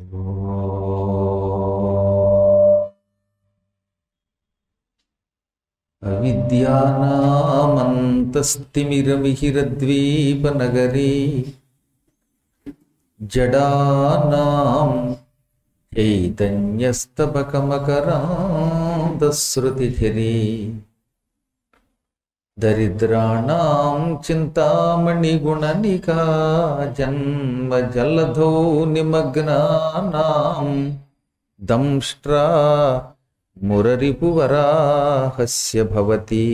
అవిద్యానామంతస్తిమిరమిహిరద్వీపనగరీ జడానాం చైతన్యస్తబకమకరాంతశ్రుతిఖరీ దరిద్రాణం చింతామణిగుణనికా జన్మ జలధో నిమగ్నానాం దంష్ట్రా మురరిపువరాహస్య భవతి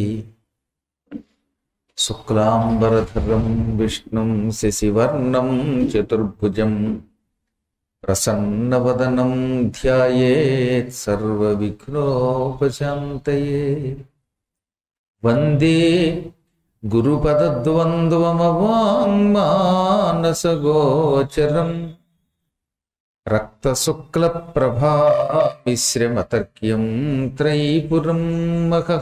శుక్లాంబరధరం విష్ణుం శశివర్ణం చతుర్భుజం ప్రసన్నవదనం ధ్యాయేత్ సర్వవిఘ్నోపశాంతయే వందే గురుపదద్వంద్వమవాङ्మానసగోచరం రక్తశుక్లప్రభామిశ్రమతర్క్యం త్రైపురం మహః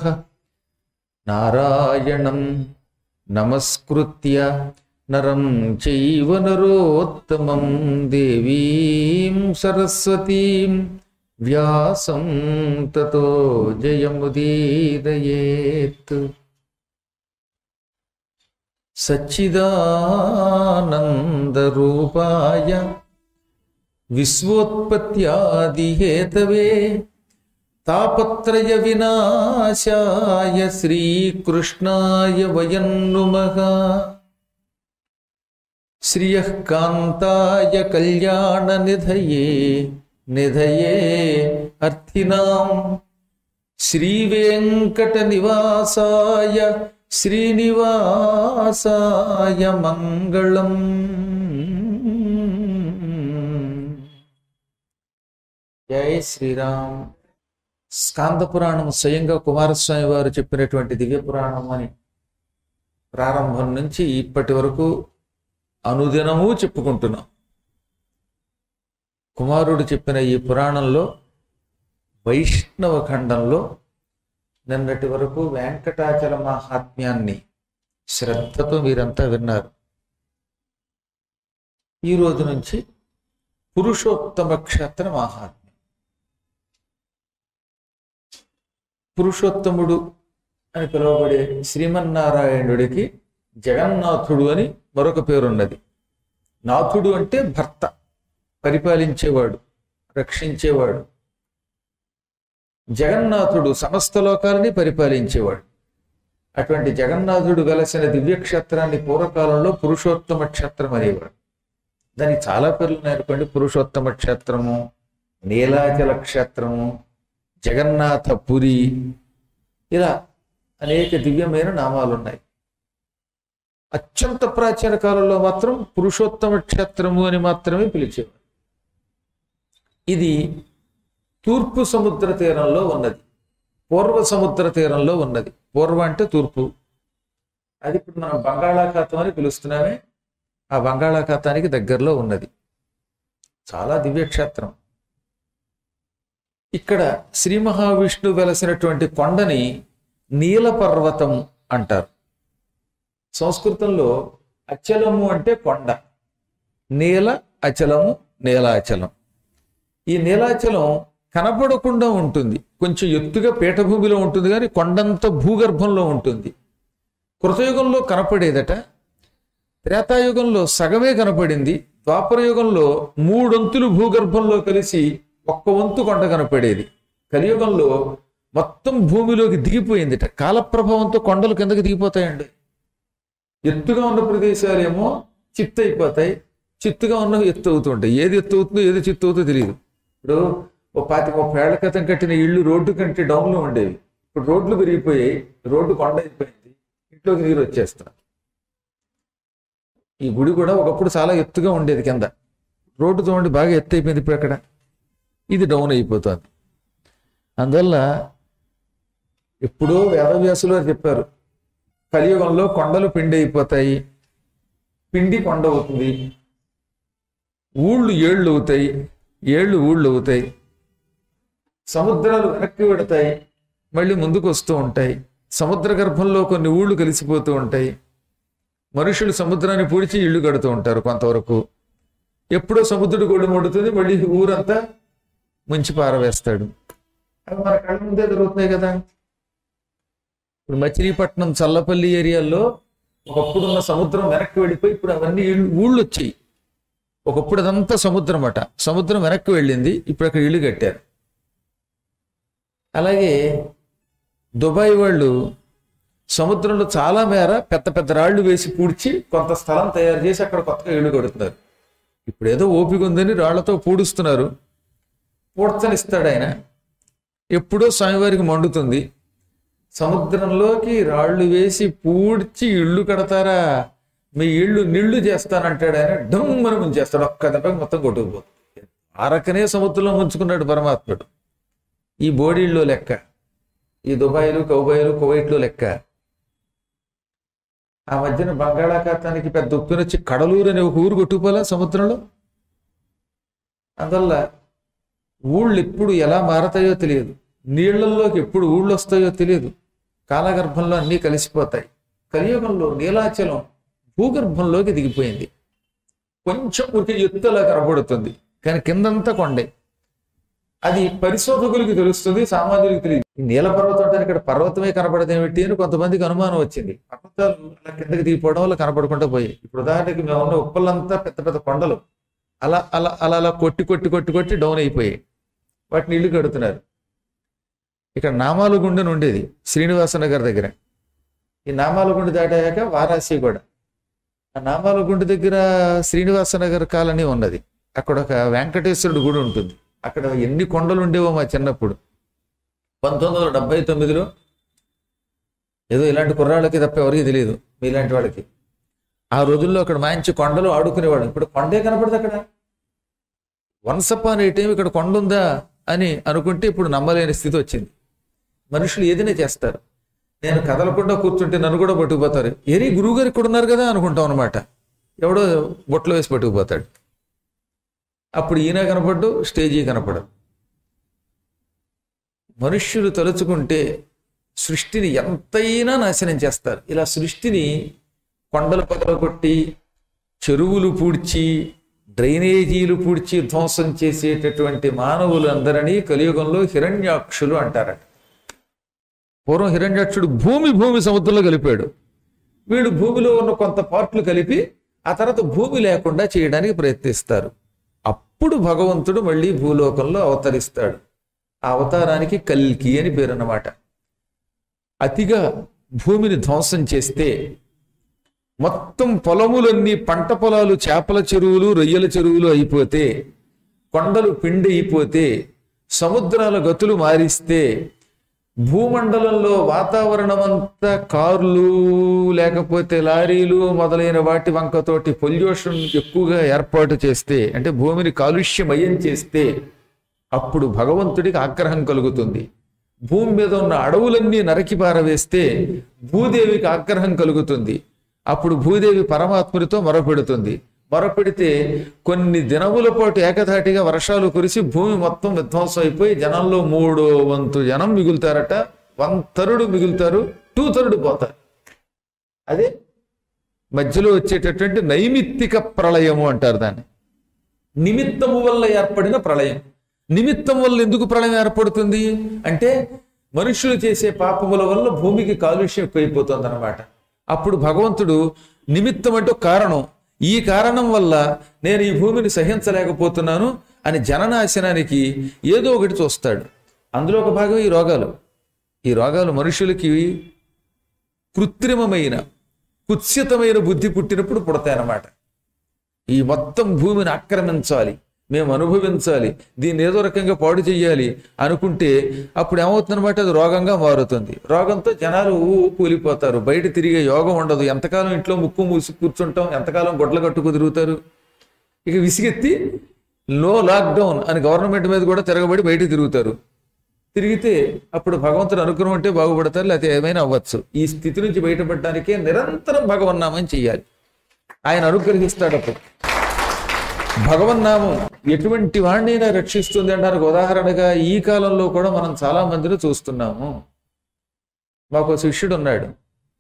నారాయణం నమస్కృత్య నరం చైవ నరోత్తమం దేవీం సరస్వతీం వ్యాసం తతో జయముదీరయేత్ సచ్చిదానందరూపాయ విశ్వోత్పత్యాదిహేతవే తాపత్రయ వినాశాయ శ్రీకృష్ణాయ వయం నుమః శ్రియః కాంతాయ కళ్యాణ నిధయే నిధయే అర్థినాం శ్రీవేంకట నివాసాయ శ్రీనివాసాయ మంగళం జై శ్రీరామ్ స్కాంద పురాణం స్వయంగా కుమారస్వామి వారు చెప్పినటువంటి దివ్య పురాణం అని ప్రారంభం నుంచి ఇప్పటి వరకు అనుదినము చెప్పుకుంటున్నాం కుమారుడు చెప్పిన ఈ పురాణంలో వైష్ణవ ఖండంలో నిన్నటి వరకు వెంకటాచల మహాత్మ్యాన్ని శ్రద్ధతో మీరంతా విన్నారు ఈ రోజు నుంచి పురుషోత్తమ క్షేత్ర మహాత్మ్యం పురుషోత్తముడు అని పిలువబడే శ్రీమన్నారాయణుడికి జగన్నాథుడు అని మరొక పేరున్నది నాథుడు అంటే భర్త పరిపాలించేవాడు రక్షించేవాడు జగన్నాథుడు సమస్త లోకాలని పరిపాలించేవాడు అటువంటి జగన్నాథుడు వెలసిన దివ్యక్షేత్రాన్ని పూర్వకాలంలో పురుషోత్తమ క్షేత్రం అనేవాడు దానికి చాలా పేర్లు ఉన్నాయనుకోండి పురుషోత్తమ క్షేత్రము నీలాచల క్షేత్రము జగన్నాథపురి ఇలా అనేక దివ్యమైన నామాలు ఉన్నాయి అత్యంత ప్రాచీన కాలంలో మాత్రం పురుషోత్తమ క్షేత్రము అని మాత్రమే పిలిచేవారు ఇది తూర్పు సముద్ర తీరంలో ఉన్నది పూర్వ సముద్ర తీరంలో ఉన్నది పూర్వ అంటే తూర్పు అది ఇప్పుడు మనం బంగాళాఖాతం అని పిలుస్తున్నామే ఆ బంగాళాఖాతానికి దగ్గరలో ఉన్నది చాలా దివ్యక్షేత్రం ఇక్కడ శ్రీ మహావిష్ణువు వెలసినటువంటి కొండని నీల పర్వతం అంటారు సంస్కృతంలో అచలము అంటే కొండ నీల అచలము నీలాచలం ఈ నీలాచలం కనపడకుండా ఉంటుంది కొంచెం ఎత్తుగా పీఠభూమిలో ఉంటుంది కానీ కొండంత భూగర్భంలో ఉంటుంది కృతయుగంలో కనపడేదట త్రేతాయుగంలో సగమే కనపడింది ద్వాపర యుగంలో మూడొంతులు భూగర్భంలో కలిసి ఒక్క వంతు కొండ కనపడేది కలియుగంలో మొత్తం భూమిలోకి దిగిపోయిందిట కాలప్రభావంతో కొండలు కిందకి దిగిపోతాయండి ఎత్తుగా ఉన్న ప్రదేశాలేమో చిత్తు అయిపోతాయి చిత్తుగా ఉన్నవి ఎత్తు అవుతుంటాయి ఏది ఎత్తు అవుతుందో ఏది చిత్తు అవుతుందో తెలియదు ఇప్పుడు ఓ పాతి ముప్పై ఏళ్ల క్రితం కట్టిన ఇళ్ళు రోడ్డు కంటే డౌన్లో ఉండేవి ఇప్పుడు రోడ్లు పెరిగిపోయాయి రోడ్డు కొండ అయిపోయింది ఇంట్లోకి నీరు వచ్చేస్తా ఈ గుడి కూడా ఒకప్పుడు చాలా ఎత్తుగా ఉండేది కింద రోడ్డు చూడండి బాగా ఎత్తు అయిపోయింది ఇప్పుడు అక్కడ ఇది డౌన్ అయిపోతుంది అందువల్ల ఎప్పుడో వేదవ్యాసులు వారు చెప్పారు కలియుగంలో కొండలు పిండి అయిపోతాయి పిండి కొండ అవుతుంది ఊళ్ళు ఏళ్ళు అవుతాయి ఏళ్ళు ఊళ్ళు అవుతాయి సముద్రాలు వెనక్కి పెడతాయి మళ్ళీ ముందుకు వస్తూ ఉంటాయి సముద్ర గర్భంలో కొన్ని ఊళ్ళు కలిసిపోతూ ఉంటాయి మనుషులు సముద్రాన్ని పూడిచి ఇళ్ళు కడుతూ ఉంటారు కొంతవరకు ఎప్పుడో సముద్రుడు గొడ్డు మండుతుంది మళ్ళీ ఊరంతా ముంచి పారవేస్తాడు అవి మన కళ్ళ ముందే జరుగుతున్నాయి కదా ఇప్పుడు మచిలీపట్నం చల్లపల్లి ఏరియాల్లో ఒకప్పుడున్న సముద్రం వెనక్కి వెళ్ళిపోయి ఇప్పుడు అవన్నీ ఇళ్ళు- ఊళ్ళు వచ్చాయి ఒకప్పుడు అదంతా సముద్రం అట సముద్రం వెనక్కి వెళ్ళింది ఇప్పుడు అక్కడ ఇల్లు కట్టారు అలాగే దుబాయ్ వాళ్ళు సముద్రంలో చాలా మేర పెద్ద పెద్ద రాళ్లు వేసి పూడ్చి కొంత స్థలం తయారు చేసి అక్కడ కొత్తగా ఇల్లు కడుతున్నారు ఇప్పుడు ఏదో ఓపిక ఉందని రాళ్లతో పూడుస్తున్నారు పూడ్చనిస్తాడు ఆయన ఎప్పుడో స్వామివారికి మండుతుంది సముద్రంలోకి రాళ్ళు వేసి పూడ్చి ఇళ్ళు కడతారా మీ ఇళ్ళు నిళ్ళు చేస్తానంటాడు ఆయన డమ్మని ముంచేస్తాడు ఒక్క దెబ్బకి మొత్తం కొట్టుకుపోతుంది ఆరకనే సముద్రంలో ముంచుకున్నాడు పరమాత్ముడు ఈ బోడీల్లో లెక్క ఈ దుబాయ్లు కౌబాయ్లు కువైట్లు లెక్క ఆ మధ్యన బంగాళాఖాతానికి పెద్ద ఉప్పినొచ్చి కడలూరు అనే ఒక ఊరు కొట్టుకుపోలా సముద్రంలో అందువల్ల ఊళ్ళు ఎప్పుడు ఎలా మారతాయో తెలియదు నీళ్లలోకి ఎప్పుడు ఊళ్ళు వస్తాయో తెలియదు కాలగర్భంలో అన్నీ కలిసిపోతాయి కలియుగంలో నీలాచలం భూగర్భంలోకి దిగిపోయింది కొంచెం ఊరికి ఎత్తులా కనబడుతుంది కానీ కిందంతా కొండే అది పరిశోధకులకి తెలుస్తుంది సామాన్యులకి తెలియదు ఈ నీల పర్వతం అంటే ఇక్కడ పర్వతమే కనపడదు ఏమిటి అని కొంతమందికి అనుమానం వచ్చింది పర్వతాలు అలా కిందకి దిగిపోవడం వల్ల కనపడకుండా పోయాయి ఇప్పుడు ఉదాహరణకి మేము ఉన్న ఉప్పలంతా పెద్ద పెద్ద కొండలు అలా అలా అలా అలా కొట్టి కొట్టి కొట్టి కొట్టి డౌన్ అయిపోయాయి వాటిని ఇల్లు కడుతున్నారు ఇక్కడ నామాలగుండని ఉండేది శ్రీనివాసనగర్ దగ్గర ఈ నామాలగుండ దాటాక వారాసి కూడా ఆ నామాలగుండ దగ్గర శ్రీనివాసనగర్ కాలనీ ఉన్నది అక్కడ ఒక వెంకటేశ్వరుడు గుడి ఉంటుంది అక్కడ ఎన్ని కొండలు ఉండేవో మా చిన్నప్పుడు పంతొమ్మిది వందల డెబ్బై తొమ్మిదిలో ఏదో ఇలాంటి కుర్రాళ్ళకి తప్ప ఎవరికి తెలియదు మీలాంటి వాళ్ళకి ఆ రోజుల్లో అక్కడ మంచి కొండలు ఆడుకునేవాడు ఇప్పుడు కొండే కనపడదు అక్కడ వన్స్ అపాన్ ఏ టైం ఇక్కడ కొండ ఉందా అని అనుకుంటే ఇప్పుడు నమ్మలేని స్థితి వచ్చింది మనుషులు ఏదైనా చేస్తారు నేను కదలకుండా కూర్చుంటే నన్ను కూడా పట్టుకుపోతారు ఏరి గురువుగారు ఇక్కడ ఉన్నారు కదా అనుకుంటాం అనమాట ఎవడో బొట్లో వేసి పట్టుకుపోతాడు అప్పుడు ఈయన కనపడ్డు స్టేజీ కనపడదు మనుష్యులు తలుచుకుంటే సృష్టిని ఎంతైనా నాశనం చేస్తారు ఇలా సృష్టిని కొండలు పగలగొట్టి చెరువులు పూడ్చి డ్రైనేజీలు పూడ్చి ధ్వంసం చేసేటటువంటి మానవులందరినీ కలియుగంలో హిరణ్యాక్షులు అంటారట పూర్వం హిరణ్యాక్షుడు భూమి భూమి సముద్రంలో కలిపాడు వీడు భూమిలో ఉన్న కొంత పార్ట్లు కలిపి ఆ తర్వాత భూమి లేకుండా చేయడానికి ప్రయత్నిస్తారు అప్పుడు భగవంతుడు మళ్ళీ భూలోకంలో అవతరిస్తాడు ఆ అవతారానికి కల్కి అని పేరు అన్నమాట అతిగా భూమిని ధ్వంసం చేస్తే మొత్తం పొలములన్నీ పంట పొలాలు చేపల చెరువులు రొయ్యల చెరువులు అయిపోతే కొండలు పిండి అయిపోతే సముద్రాల గతులు మారిస్తే భూమండలంలో వాతావరణం అంతా కార్లు లేకపోతే లారీలు మొదలైన వాటి వంకతోటి పొల్యూషన్ ఎక్కువగా ఏర్పాటు చేస్తే అంటే భూమిని కాలుష్యమయం చేస్తే అప్పుడు భగవంతుడికి ఆగ్రహం కలుగుతుంది భూమి మీద ఉన్న అడవులన్నీ నరకి పారవేస్తే భూదేవికి ఆగ్రహం కలుగుతుంది అప్పుడు భూదేవి పరమాత్ముడితో మొరపెడుతుంది మొరపెడితే కొన్ని దినముల పాటు ఏకధాటిగా వర్షాలు కురిసి భూమి మొత్తం విధ్వంసం అయిపోయి జనంలో మూడో వంతు జనం మిగులుతారట వన్ థర్డ్ మిగులుతారు టూ థర్డ్ పోతారు అదే మధ్యలో వచ్చేటటువంటి నైమిత్తిక ప్రళయము అంటారు దాన్ని నిమిత్తము వల్ల ఏర్పడిన ప్రళయం నిమిత్తం వల్ల ఎందుకు ప్రళయం ఏర్పడుతుంది అంటే మనుషులు చేసే పాపముల వల్ల భూమికి కాలుష్యం ఎక్కువైపోతుంది అనమాట అప్పుడు భగవంతుడు నిమిత్తం అంటే ఒక కారణం ఈ కారణం వల్ల నేను ఈ భూమిని సహించలేకపోతున్నాను అని జననాశనానికి ఏదో ఒకటి చూస్తాడు అందులో ఒక భాగం ఈ రోగాలు ఈ రోగాలు మనుషులకి కృత్రిమమైన కుత్సితమైన బుద్ధి పుట్టినప్పుడు పుడతాయన్నమాట ఈ మొత్తం భూమిని ఆక్రమించాలి మేము అనుభవించాలి దీన్ని ఏదో రకంగా పాడు చెయ్యాలి అనుకుంటే అప్పుడు ఏమవుతుందన్నమాట అది రోగంగా మారుతుంది రోగంతో జనాలు ఊ కూలిపోతారు బయట తిరిగే యోగం ఉండదు ఎంతకాలం ఇంట్లో ముక్కు మూసి కూర్చుంటాం ఎంతకాలం గొడ్ల కట్టుకు తిరుగుతారు ఇక విసిగెత్తి నో లాక్డౌన్ అని గవర్నమెంట్ మీద కూడా తిరగబడి బయట తిరుగుతారు తిరిగితే అప్పుడు భగవంతుడు అనుగ్రహం ఉంటే బాగుపడతారు లేకపోతే ఏమైనా అవ్వచ్చు ఈ స్థితి నుంచి బయటపడడానికే నిరంతరం భగవన్నామం చెయ్యాలి ఆయన అనుగ్రహిస్తాడు అప్పుడు భగవన్నామం ఎటువంటి వాడినైనా రక్షిస్తుంది అంటానికి ఉదాహరణగా ఈ కాలంలో కూడా మనం చాలా మందిని చూస్తున్నాము మాకు ఒక శిష్యుడు ఉన్నాడు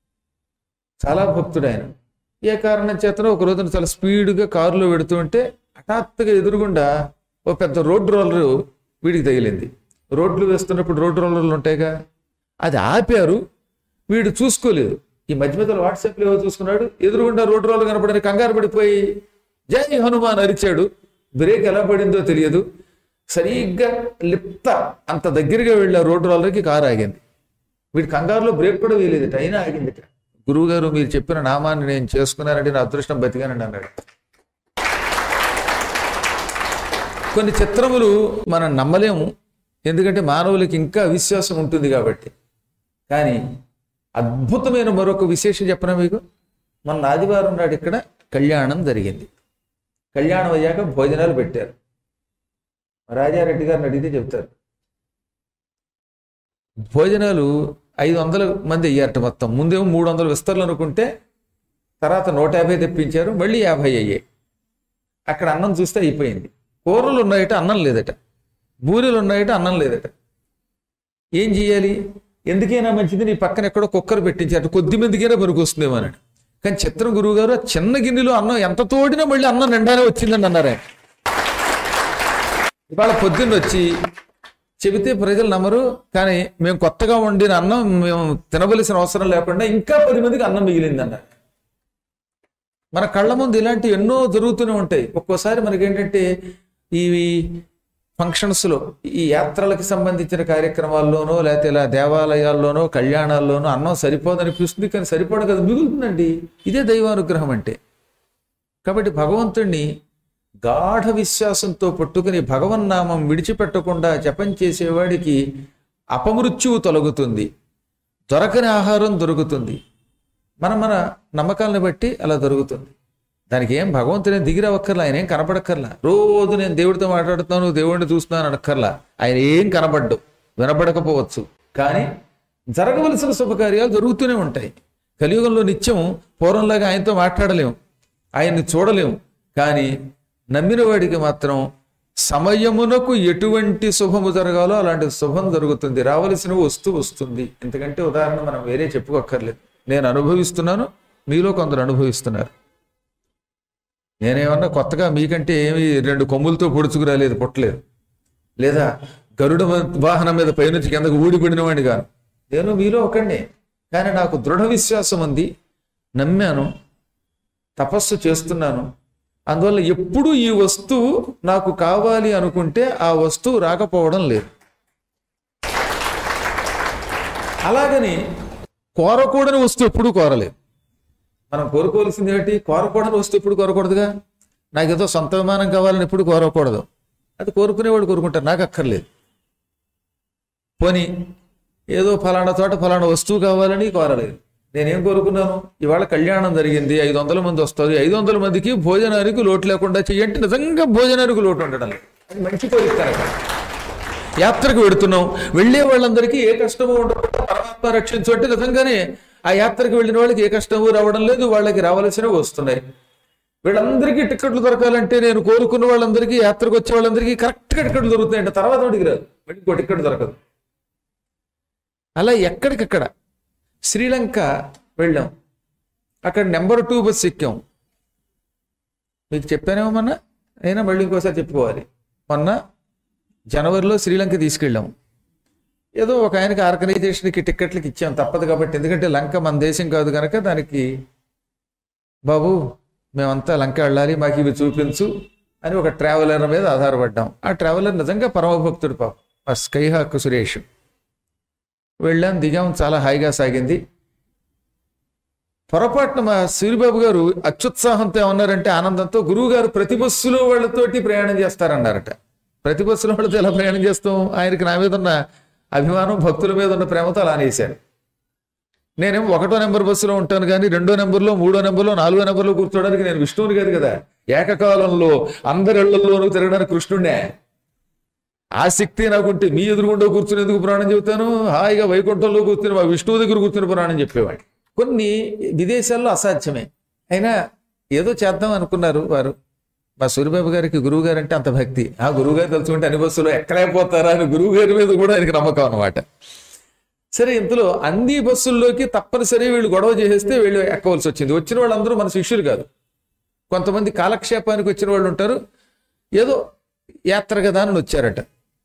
చాలా భక్తుడు ఆయన ఏ కారణం చేతనో ఒక రోజున చాలా స్పీడ్గా కారులో పెడుతుంటే హఠాత్తుగా ఎదురుగుండా ఓ పెద్ద రోడ్డు రోలరు వీడికి తగిలింది రోడ్లు వేస్తున్నప్పుడు రోడ్డు రోలర్లు ఉంటాయిగా అది ఆపారు వీడు చూసుకోలేదు ఈ మధ్య మధ్యలో వాట్సాప్లో ఏవో చూసుకున్నాడు ఎదురుగుండా రోడ్డు రోలర్ కనపడని కంగారు పడిపోయి జై హనుమాన్ అరిచాడు బ్రేక్ ఎలా పడిందో తెలియదు సరిగ్గా లిప్త అంత దగ్గరగా వెళ్ళి ఆ రోడ్డు రోలర్కి కారు ఆగింది వీడి కంగారులో బ్రేక్ కూడా వేయలేదట అయినా ఆగిందిట గురువు గారు మీరు చెప్పిన నామాన్ని నేను చేసుకున్నానంటే నా అదృష్టం బతికానండి అన్నాడు కొన్ని చిత్రములు మనం నమ్మలేము ఎందుకంటే మానవులకి ఇంకా అవిశ్వాసం ఉంటుంది కాబట్టి కానీ అద్భుతమైన మరొక విశేషం చెప్పనా మీకు మొన్న ఆదివారం నాడు ఇక్కడ కళ్యాణం జరిగింది కళ్యాణం అయ్యాక భోజనాలు పెట్టారు రాజారెడ్డి గారిని అడిగితే చెప్తారు భోజనాలు ఐదు వందల మంది అయ్యారట మొత్తం ముందేమో మూడు వందల విస్తరలు అనుకుంటే తర్వాత నూట యాభై తెప్పించారు మళ్ళీ యాభై అయ్యాయి అక్కడ అన్నం చూస్తే అయిపోయింది కూరలు ఉన్నాయట అన్నం లేదట బూరెలు ఉన్నాయట అన్నం లేదట ఏం చేయాలి ఎందుకైనా మంచిది నీ పక్కన ఎక్కడో కుక్కర్ పెట్టించారు కొద్ది మందికైనా పనికి వస్తుందేమో అని కానీ చిత్రం గురువు గారు ఆ చిన్న గిన్నెలో అన్నం ఎంత తోడినా మళ్ళీ అన్నం నిండానే వచ్చిందండి అన్నారు ఆయన ఇవాళ పొద్దున్న వచ్చి చెబితే ప్రజలు నమ్మరు కానీ మేము కొత్తగా వండిన అన్నం మేము తినవలసిన అవసరం లేకుండా ఇంకా పది మందికి అన్నం మిగిలిందన్నారు మన కళ్ళ ముందు ఇలాంటి ఎన్నో జరుగుతూనే ఉంటాయి ఒక్కోసారి మనకేంటంటే ఈ ఫంక్షన్స్లో ఈ యాత్రలకు సంబంధించిన కార్యక్రమాల్లోనో లేకపోతే ఇలా దేవాలయాల్లోనో కళ్యాణాల్లోనో అన్నం సరిపోదనిపిస్తుంది కానీ సరిపోదు కదా మిగులుతుందండి ఇదే దైవానుగ్రహం అంటే కాబట్టి భగవంతుణ్ణి గాఢ విశ్వాసంతో పట్టుకుని భగవన్నామం విడిచిపెట్టకుండా జపం చేసేవాడికి అపమృత్యువు తొలగుతుంది దొరకని ఆహారం దొరుకుతుంది మన మన నమ్మకాలను బట్టి అలా దొరుకుతుంది దానికి ఏం భగవంతుని దిగిరవక్కర్లా ఆయన ఏం కనపడక్కర్లా రోజు నేను దేవుడితో మాట్లాడుతాను దేవుడిని చూస్తున్నాను అనక్కర్లా ఆయన ఏం కనబడ్డు వినపడకపోవచ్చు కానీ జరగవలసిన శుభకార్యాలు జరుగుతూనే ఉంటాయి కలియుగంలో నిత్యం పూర్వంలాగా ఆయనతో మాట్లాడలేం ఆయన్ని చూడలేం కానీ నమ్మిన వాడికి మాత్రం సమయమునకు ఎటువంటి శుభము జరగాలో అలాంటి శుభం జరుగుతుంది రావలసిన వస్తు వస్తుంది ఎందుకంటే ఉదాహరణ మనం వేరే చెప్పుకోక్కర్లేదు నేను అనుభవిస్తున్నాను మీలో కొందరు అనుభవిస్తున్నారు నేనేమన్నా కొత్తగా మీకంటే ఏమి రెండు కొమ్ములతో పొడుచుకురాలేదు పుట్టలేదు లేదా గరుడ వాహనం మీద పైనుంచి కిందకు ఊడిపడిన వాడిని కాను నేను మీలో ఒకడినే కానీ నాకు దృఢ విశ్వాసం ఉంది నమ్మాను తపస్సు చేస్తున్నాను అందువల్ల ఎప్పుడు ఈ వస్తువు నాకు కావాలి అనుకుంటే ఆ వస్తువు రాకపోవడం లేదు అలాగని కోరకూడని వస్తువు ఎప్పుడు కోరలేదు మనం కోరుకోవాల్సింది ఏంటి కోరకూడని వస్తువు ఎప్పుడు కోరకూడదుగా నాకు ఏదో సొంత విమానం కావాలని ఎప్పుడు కోరకూడదు అది కోరుకునేవాడు కోరుకుంటారు నాకు అక్కర్లేదు పోనీ ఏదో ఫలానా చోట ఫలానా వస్తువు కావాలని కోరలేదు నేనేం కోరుకున్నాను ఇవాళ కళ్యాణం జరిగింది ఐదు వందల మంది వస్తుంది ఐదు వందల మందికి భోజనానికి లోటు లేకుండా చెయ్యంటే నిజంగా భోజనానికి లోటు ఉండడం లేదు అది మంచి కోరిక కనుక. యాత్రకు వెడుతున్నాం వెళ్ళే వాళ్ళందరికీ ఏ కష్టము ఉండకుండా పరమాత్మ రక్షించు అంటే నిజంగానే ఆ యాత్రకు వెళ్ళిన వాళ్ళకి ఏ కష్టము రావడం లేదు వాళ్ళకి రావాల్సినవి వస్తున్నాయి వీళ్ళందరికీ టికెట్లు దొరకాలంటే నేను కోరుకున్న వాళ్ళందరికీ యాత్రకు వచ్చే వాళ్ళందరికీ కరెక్ట్గా టికెట్లు దొరుకుతాయంటే తర్వాత వాడికి రాదు వాడికి ఇంకో టికెట్ దొరకదు అలా ఎక్కడికక్కడ శ్రీలంక వెళ్ళాం అక్కడ నెంబర్ టూ బస్ ఎక్కాం మీకు చెప్పానేమో మొన్న అయినా మళ్ళీ ఇంకోసారి చెప్పుకోవాలి మొన్న జనవరిలో శ్రీలంక తీసుకెళ్ళాం ఏదో ఒక ఆయనకి ఆర్గనైజేషన్కి టిక్కెట్లకి ఇచ్చాం తప్పదు కాబట్టి ఎందుకంటే లంక మన దేశం కాదు కనుక దానికి బాబు మేమంతా లంక వెళ్ళాలి మాకు ఇవి చూపించు అని ఒక ట్రావెలర్ మీద ఆధారపడ్డాం ఆ ట్రావెలర్ నిజంగా పరమభక్తుడు పాపం ఆ స్కైహాక్ సురేష్ వెళ్ళాం దిగాం చాలా హాయిగా సాగింది పొరపాటున మా సూరిబాబు గారు అత్యుత్సాహంతో ఏమన్నారంటే ఆనందంతో గురువు గారు ప్రతి బస్సులో వాళ్ళతోటి ప్రయాణం చేస్తారన్నారట ప్రతి బస్సులో వాళ్ళతో ఎలా ప్రయాణం చేస్తాం ఆయనకి నా మీద ఉన్న అభిమానం భక్తుల మీద ఉన్న ప్రేమతో అలా అనేశారు నేనేమో ఒకటో నెంబర్ బస్సులో ఉంటాను కానీ రెండో నెంబర్లో మూడో నెంబర్లో నాలుగో నెంబర్లో కూర్చోవడానికి నేను విష్ణువుని కాదు కదా ఏకకాలంలో అందరిళ్లలోనూ తిరగడానికి కృష్ణుడినే ఆ శక్తి నాకుంటే మీ ఎదురుగుండా కూర్చుని ఎందుకు పురాణం చెబుతాను హాయిగా వైకుంఠంలో కూర్చుని మా విష్ణువు దగ్గర కూర్చుని పురాణం చెప్పేవాడిని కొన్ని విదేశాల్లో అసాధ్యమే అయినా ఏదో చేద్దాం అనుకున్నారు వారు మా సూర్యబాబు గారికి గురువు గారు అంటే అంత భక్తి ఆ గురువు గారు తలుచుకుంటే అన్ని బస్సులో ఎక్కలేకపోతారా అని గురువు గారి మీద కూడా ఆయనకి నమ్మకం అన్నమాట సరే ఇంతలో అన్ని బస్సుల్లోకి తప్పనిసరి వీళ్ళు గొడవ చేసేస్తే వీళ్ళు ఎక్కవలసి వచ్చింది వచ్చిన వాళ్ళందరూ మన శిష్యులు కాదు కొంతమంది కాలక్షేపానికి వచ్చిన వాళ్ళు ఉంటారు ఏదో యాత్ర కదా అని వచ్చారట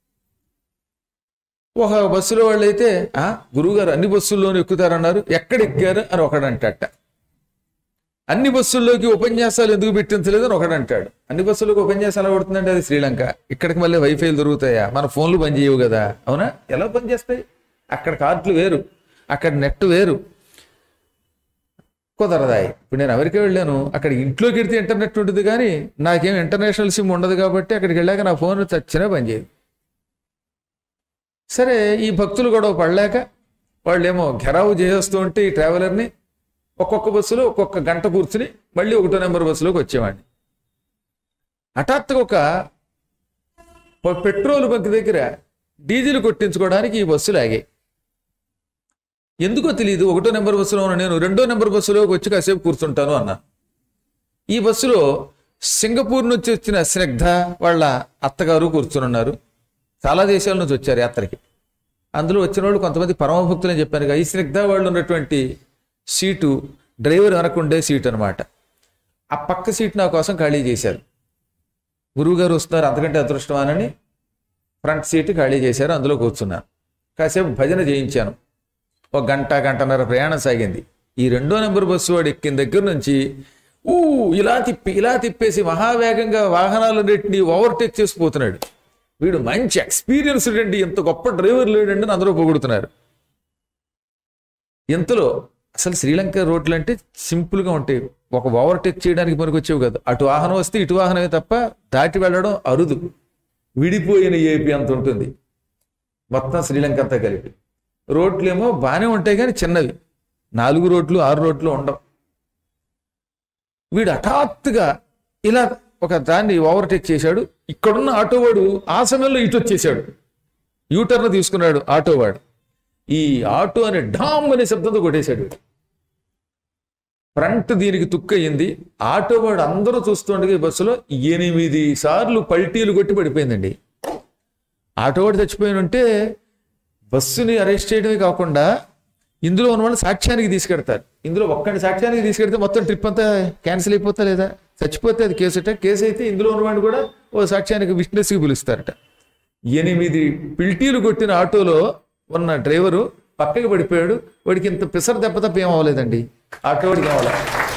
ఒక బస్సులో వాళ్ళు అయితే ఆ గురువుగారు అన్ని బస్సుల్లోనూ ఎక్కుతారన్నారు ఎక్కడ ఎక్కారు అని ఒకడంటట అన్ని బస్సుల్లోకి ఉపన్యాసాలు ఎందుకు పెట్టించలేదు అని ఒకడంటాడు అన్ని బస్సులకు ఉపన్యాసాలు పడుతుందంటే అది శ్రీలంక ఇక్కడికి మళ్ళీ వైఫైలు దొరుకుతాయా మన ఫోన్లు పనిచేయవు కదా అవునా ఎలా పనిచేస్తాయి అక్కడ కార్డులు వేరు అక్కడ నెట్ వేరు కుదరదాయి ఇప్పుడు నేను అమెరికా వెళ్ళాను అక్కడ ఇంట్లోకి వెళ్తే ఇంటర్నెట్ ఉంటుంది కానీ నాకేం ఇంటర్నేషనల్ సిమ్ ఉండదు కాబట్టి అక్కడికి వెళ్ళాక నా ఫోన్ చచ్చినా పనిచేయదు సరే ఈ భక్తులు గొడవ పడలేక వాళ్ళేమో ఘెరావు చేసేస్తూ ఉంటే ఈ ట్రావెలర్ని ఒక్కొక్క బస్సులో ఒక్కొక్క గంట కూర్చుని మళ్ళీ ఒకటో నెంబర్ బస్సులోకి వచ్చేవాడిని హఠాత్తుగా ఒక ఒక పెట్రోల్ బంక్ దగ్గర డీజిల్ కొట్టించుకోవడానికి ఈ బస్సులు ఆగాయి ఎందుకో తెలియదు ఒకటో నెంబర్ బస్సులో ఉన్న నేను రెండో నెంబర్ బస్సులోకి వచ్చి కాసేపు కూర్చుంటాను అన్నా ఈ బస్సులో సింగపూర్ నుంచి వచ్చిన స్నిగ్ధ వాళ్ళ అత్తగారు కూర్చుని ఉన్నారు చాలా దేశాల నుంచి వచ్చారు యాత్రకి అందులో వచ్చిన వాళ్ళు కొంతమంది పరమభక్తులని చెప్పాను కదా, ఈ స్నిగ్ధ వాళ్ళు ఉన్నటువంటి సీటు డ్రైవర్ వెనకుండే సీట్ అనమాట ఆ పక్క సీట్ నా కోసం ఖాళీ చేశారు గురువుగారు వస్తున్నారు అంతకంటే అదృష్టమానని ఫ్రంట్ సీట్ ఖాళీ చేశారు అందులో కూర్చున్నాను కాసేపు భజన చేయించాను ఒక గంట గంటన్నర ప్రయాణం సాగింది ఈ రెండో నెంబర్ బస్సు వాడు ఎక్కిన దగ్గర నుంచి ఊ ఇలా తిప్పి ఇలా తిప్పేసి మహావేగంగా వాహనాలన్నింటినీ ఓవర్టేక్ చేసిపోతున్నాడు వీడు మంచి ఎక్స్పీరియన్స్డ్ అండి ఎంత గొప్ప డ్రైవర్ లేడండి అని అందరూ పొగుడుతున్నారు ఇంతలో అసలు శ్రీలంక రోడ్లు అంటే సింపుల్గా ఉంటాయి ఒక ఓవర్టేక్ చేయడానికి మనకు వచ్చేవి కాదు అటు వాహనం వస్తే ఇటు వాహనమే తప్ప దాటి వెళ్ళడం అరుదు విడిపోయిన ఏపీ అంత ఉంటుంది మొత్తం శ్రీలంక అంతా కలిపి రోడ్లు ఏమో బాగానే ఉంటాయి కానీ చిన్నవి నాలుగు రోడ్లు ఆరు రోడ్లు ఉండవు వీడు హఠాత్తుగా ఇలా ఒక దాన్ని ఓవర్టేక్ చేశాడు ఇక్కడున్న ఆటోవాడు ఆ సమయంలో ఇటు వచ్చేసాడు యూటర్న్ తీసుకున్నాడు ఆటోవాడు ఈ ఆటో అనే డామ్ అనే శబ్దంతో కొట్టేశాడు వీడు. ఫ్రంట్ దీనికి తుక్కయింది ఆటో వాడు అందరూ చూస్తుండగా ఈ బస్సులో ఎనిమిది సార్లు పల్టీలు కొట్టి పడిపోయిందండి ఆటో వాడు చచ్చిపోయిన ఉంటే బస్సుని అరెస్ట్ చేయడమే కాకుండా ఇందులో ఉన్న వాళ్ళు సాక్ష్యానికి తీసుకెడతారు ఇందులో ఒక్కడి సాక్ష్యానికి తీసుకెడితే మొత్తం ట్రిప్ అంతా క్యాన్సిల్ అయిపోతా లేదా చచ్చిపోతే అది కేసు అట కేసు అయితే ఇందులో ఉన్నవాడిని కూడా ఓ సాక్ష్యానికి విట్నెస్కి పిలుస్తారట ఎనిమిది పిల్టీలు కొట్టిన ఆటోలో ఉన్న డ్రైవరు పక్కకి పడిపోయాడు వాడికి ఇంత పిసర దెబ్బ తప్ప ఏం అవ్వలేదండి ఆటో వాడికి అవ్వలే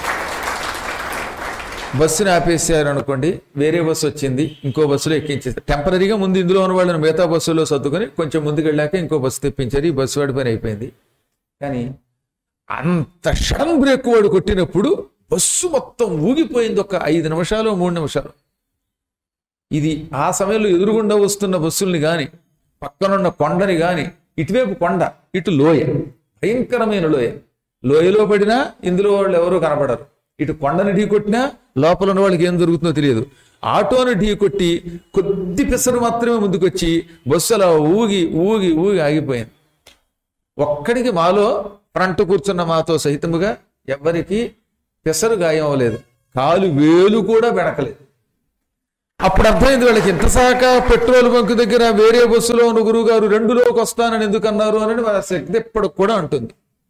బస్సుని ఆపేసారు అనుకోండి వేరే బస్సు వచ్చింది ఇంకో బస్సులో ఎక్కించేస్తారు టెంపరీగా ముందు ఇందులో ఉన్న వాళ్ళని మిగతా బస్సులో సర్దుకొని కొంచెం ముందుకు వెళ్ళాక ఇంకో బస్సు తెప్పించారు ఈ బస్సు వాడి పని అయిపోయింది కానీ అంత షడన్ బ్రేక్ వాడు కొట్టినప్పుడు బస్సు మొత్తం ఊగిపోయింది ఒక ఐదు నిమిషాలు మూడు నిమిషాలు ఇది ఆ సమయంలో ఎదురుగుండా వస్తున్న బస్సుల్ని గాని పక్కనున్న కొండని గాని ఇటువైపు కొండ ఇటు లోయ భయంకరమైన లోయ లోయలో పడినా ఇందులో వాళ్ళు ఎవరూ కనపడరు ఇటు కొండని ఢీ కొట్టినా లోపల ఉన్న వాళ్ళకి ఏం జరుగుతుందో తెలియదు ఆటోని ఢీ కొట్టి కొద్ది పిసరు మాత్రమే ముందుకొచ్చి బస్సు అలా ఊగి ఊగి ఊగి ఆగిపోయింది ఒక్కడికి మాలో ఫ్రంట్ కూర్చున్న మాతో సహితముగా ఎవ్వరికి పెసరు గాయం అవ్వలేదు కాలు వేలు కూడా వెనకలేదు అప్పుడు అర్థమైంది వాళ్ళకి ఇంతసాక పెట్రోల్ బంక్ దగ్గర వేరే బస్సులో ఉన్న గురువు గారు రెండులోకి వస్తానని ఎందుకు అన్నారు అని వాళ్ళ శక్తి ఎప్పటికి కూడా ఉంటుంది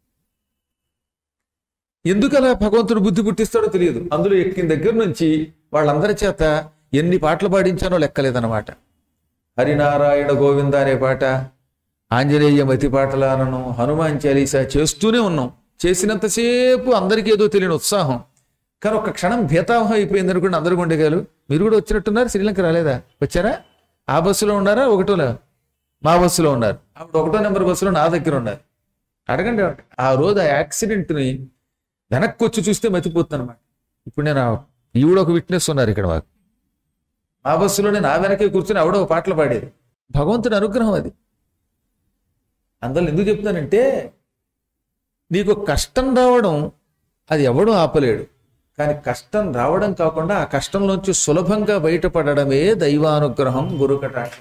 ఎందుకు అలా భగవంతుడు బుద్ధి పుట్టిస్తాడో తెలియదు అందులో ఎక్కిన దగ్గర నుంచి వాళ్ళందరి చేత ఎన్ని పాటలు పాడించానో లెక్కలేదన్నమాట హరినారాయణ గోవింద అనే పాట ఆంజనేయ మతి పాటలానను హనుమాన్ చాలీసా చేస్తూనే ఉన్నాం చేసినంతసేపు అందరికీ ఏదో తెలియని ఉత్సాహం కానీ ఒక క్షణం భేతావహం అయిపోయింది అనుకోండి అందరు గుండెగాలు మీరు కూడా వచ్చినట్టున్నారు శ్రీలంక రాలేదా వచ్చారా ఆ బస్సులో ఉన్నారా ఒకటోలో మా బస్సులో ఉన్నారు అప్పుడు ఒకటో నెంబర్ బస్సులో నా దగ్గర ఉన్నారు అడగండి ఆ రోజు ఆ యాక్సిడెంట్ని వెనక్కి వచ్చి చూస్తే మతిపోతుంది అనమాట ఇప్పుడు నేను ఆ- ఈవిడ ఒక విట్నెస్ ఉన్నారు ఇక్కడ మాకు మా బస్సులోనే నా వెనకే కూర్చొని ఆవిడ ఒక పాటలు పాడేది భగవంతుడి అనుగ్రహం అది అందులో ఎందుకు చెప్తానంటే నీకు కష్టం రావడం అది ఎవడూ ఆపలేడు కానీ కష్టం రావడం కాకుండా ఆ కష్టంలోంచి సులభంగా బయటపడడమే దైవానుగ్రహం గురుకటాక్షం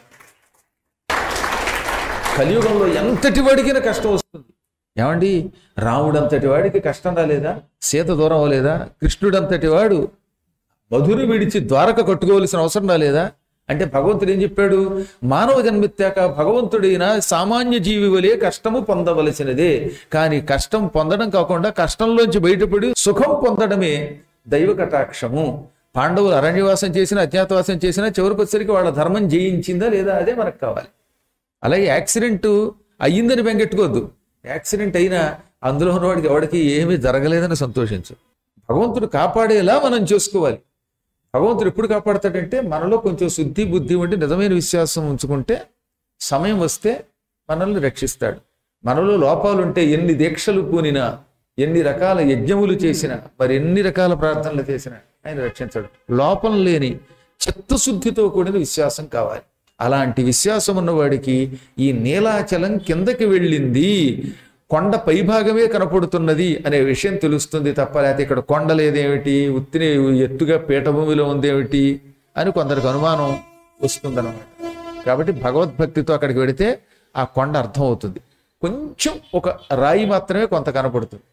కలియుగంలో ఎంతటి వాడికైనా కష్టం వస్తుంది ఏమండి రాముడంతటి వాడికి కష్టం రాలేదా సీత దూరం అవ్వలేదా కృష్ణుడంతటి వాడు మధురు విడిచి ద్వారక కట్టుకోవలసిన అవసరం రాలేదా అంటే భగవంతుడు ఏం చెప్పాడు మానవ జన్మెత్తాక భగవంతుడైన సామాన్య జీవి వలె కష్టము పొందవలసినదే కానీ కష్టం పొందడం కాకుండా కష్టంలోంచి బయటపడి సుఖం పొందడమే దైవ కటాక్షము పాండవులు అరణ్యవాసం చేసినా అజ్ఞాతవాసం చేసినా చివరికి వచ్చేసరికి వాళ్ళ ధర్మం జయించిందా లేదా అదే మనకు కావాలి అలాగే యాక్సిడెంట్ అయ్యిందని బెంగెట్టుకోవద్దు యాక్సిడెంట్ అయినా అందులో ఉన్నవాడికి ఎవడికి ఏమీ జరగలేదని సంతోషించు భగవంతుడు కాపాడేలా మనం చేసుకోవాలి భగవంతుడు ఎప్పుడు కాపాడతాడంటే మనలో కొంచెం శుద్ధి బుద్ధి ఉండి నిజమైన విశ్వాసం ఉంచుకుంటే సమయం వస్తే మనల్ని రక్షిస్తాడు మనలో లోపాలుంటే ఎన్ని దీక్షలు పూనినా ఎన్ని రకాల యజ్ఞములు చేసినా మరి ఎన్ని రకాల ప్రార్థనలు చేసినా ఆయన రక్షించాడు లోపం లేని చిత్తశుద్ధితో కూడిన విశ్వాసం కావాలి అలాంటి విశ్వాసం ఉన్నవాడికి ఈ నీలాచలం కిందకి వెళ్ళింది కొండ పైభాగమే కనపడుతున్నది అనే విషయం తెలుస్తుంది తప్ప లేకపోతే ఇక్కడ కొండ లేదేమిటి ఉత్తిని ఎత్తుగా పీఠభూమిలో ఉందేమిటి అని కొందరికి అనుమానం వస్తుందన్నమాట కాబట్టి భగవద్భక్తితో అక్కడికి వెడితే ఆ కొండ అర్థం అవుతుంది కొంచెం ఒక రాయి మాత్రమే కొంత కనపడుతుంది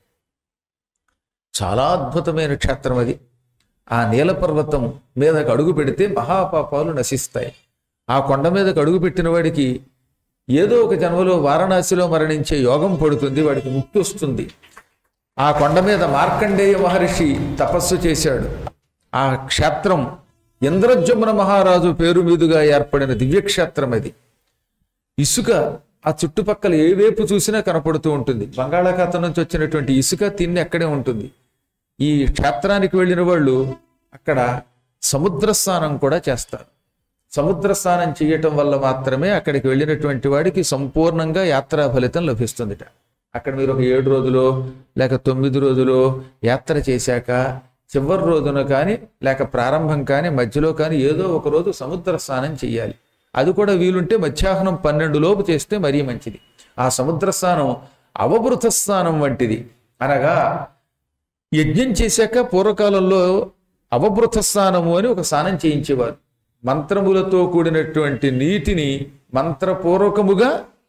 చాలా అద్భుతమైన క్షేత్రం అది ఆ నీలపర్వతం మీదకు అడుగు పెడితే మహాపాపాలు నశిస్తాయి ఆ కొండ మీదకు అడుగు పెట్టిన వాడికి ఏదో ఒక జన్మలో వారణాసిలో మరణించే యోగం పడుతుంది వాడికి ముక్తి వస్తుంది ఆ కొండ మీద మార్కండేయ మహర్షి తపస్సు చేశాడు ఆ క్షేత్రం ఇంద్రజమున మహారాజు పేరు మీదుగా ఏర్పడిన దివ్యక్షేత్రం అది ఇసుక ఆ చుట్టుపక్కల ఏ వైపు చూసినా కనపడుతూ ఉంటుంది బంగాళాఖాతం నుంచి వచ్చినటువంటి ఇసుక తిన్ని అక్కడే ఉంటుంది ఈ క్షేత్రానికి వెళ్ళిన వాళ్ళు అక్కడ సముద్ర స్నానం కూడా చేస్తారు సముద్ర స్నానం చేయటం వల్ల మాత్రమే అక్కడికి వెళ్ళినటువంటి వాడికి సంపూర్ణంగా యాత్రా ఫలితం లభిస్తుందిట అక్కడ మీరు ఒక ఏడు రోజులు లేక తొమ్మిది రోజులు యాత్ర చేశాక చివరి రోజున కానీ లేక ప్రారంభం కానీ మధ్యలో కానీ ఏదో ఒక రోజు సముద్ర స్నానం చేయాలి అది కూడా వీలుంటే మధ్యాహ్నం పన్నెండు లోపు చేస్తే మరీ మంచిది ఆ సముద్ర స్నానం అవభృత స్నానం వంటిది అనగా యజ్ఞం చేశాక పూర్వకాలంలో అవభృత స్నానము అని ఒక స్నానం చేయించేవారు మంత్రములతో కూడినటువంటి నీటిని మంత్రపూర్వకముగా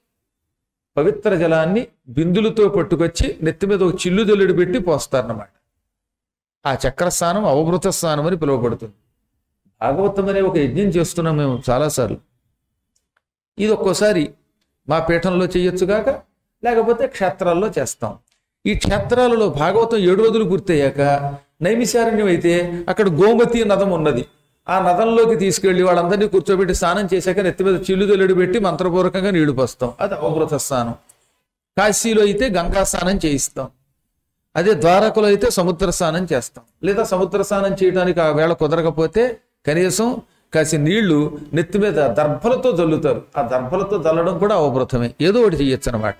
పవిత్ర జలాన్ని బిందులతో పట్టుకొచ్చి నెత్తి మీద ఒక చిల్లు జల్లుడు పెట్టి పోస్తారన్నమాట ఆ చక్ర స్నానం అవభృత స్నానం అని పిలువబడుతుంది భాగవతం అనే ఒక యజ్ఞం చేస్తున్నాం మేము చాలాసార్లు ఇది ఒక్కోసారి మా పీఠంలో చేయొచ్చుగాక లేకపోతే క్షేత్రాల్లో చేస్తాం ఈ క్షేత్రాలలో భాగవతం ఏడు రోజులు పూర్తయ్యాక నైమిశారణ్యం అయితే అక్కడ గోమతి నదం ఉన్నది ఆ నదంలోకి తీసుకెళ్లి వాళ్ళందరినీ కూర్చోబెట్టి స్నానం చేశాక నెత్తి మీద చిల్లు జల్లుడు పెట్టి మంత్రపూర్వకంగా నీళ్లు పోస్తాం అది అవభృత స్నానం కాశీలో అయితే గంగా స్నానం చేయిస్తాం అదే ద్వారకలో అయితే సముద్ర స్నానం చేస్తాం లేదా సముద్ర స్నానం చేయడానికి ఆ వేళ కుదరకపోతే కనీసం కాసి నీళ్లు నెత్తి మీద దర్భలతో జల్లుతారు ఆ దర్భలతో జల్లడం కూడా అవభృతమే ఏదో ఒకటి చేయొచ్చు అనమాట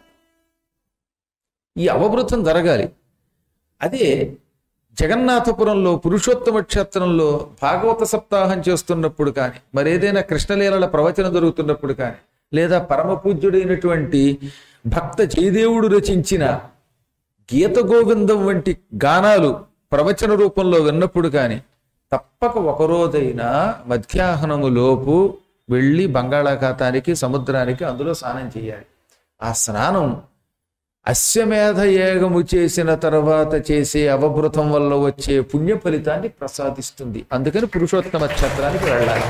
ఈ అవభృతం జరగాలి అదే జగన్నాథపురంలో పురుషోత్తమ క్షేత్రంలో భాగవత సప్తాహం చేస్తున్నప్పుడు కానీ మరేదైనా కృష్ణలీలల ప్రవచనం జరుగుతున్నప్పుడు కానీ లేదా పరమ పూజ్యుడైనటువంటి భక్త జయదేవుడు రచించిన గీత గోవిందం వంటి గానాలు ప్రవచన రూపంలో విన్నప్పుడు కానీ తప్పక ఒకరోజైనా మధ్యాహ్నము లోపు వెళ్ళి బంగాళాఖాతానికి సముద్రానికి అందులో స్నానం చేయాలి ఆ స్నానం అశ్వమేధ ఏగము చేసిన తర్వాత చేసే అవభృతం వల్ల వచ్చే పుణ్య ఫలితాన్ని ప్రసాదిస్తుంది అందుకని పురుషోత్తమ క్షేత్రానికి వెళ్ళాలి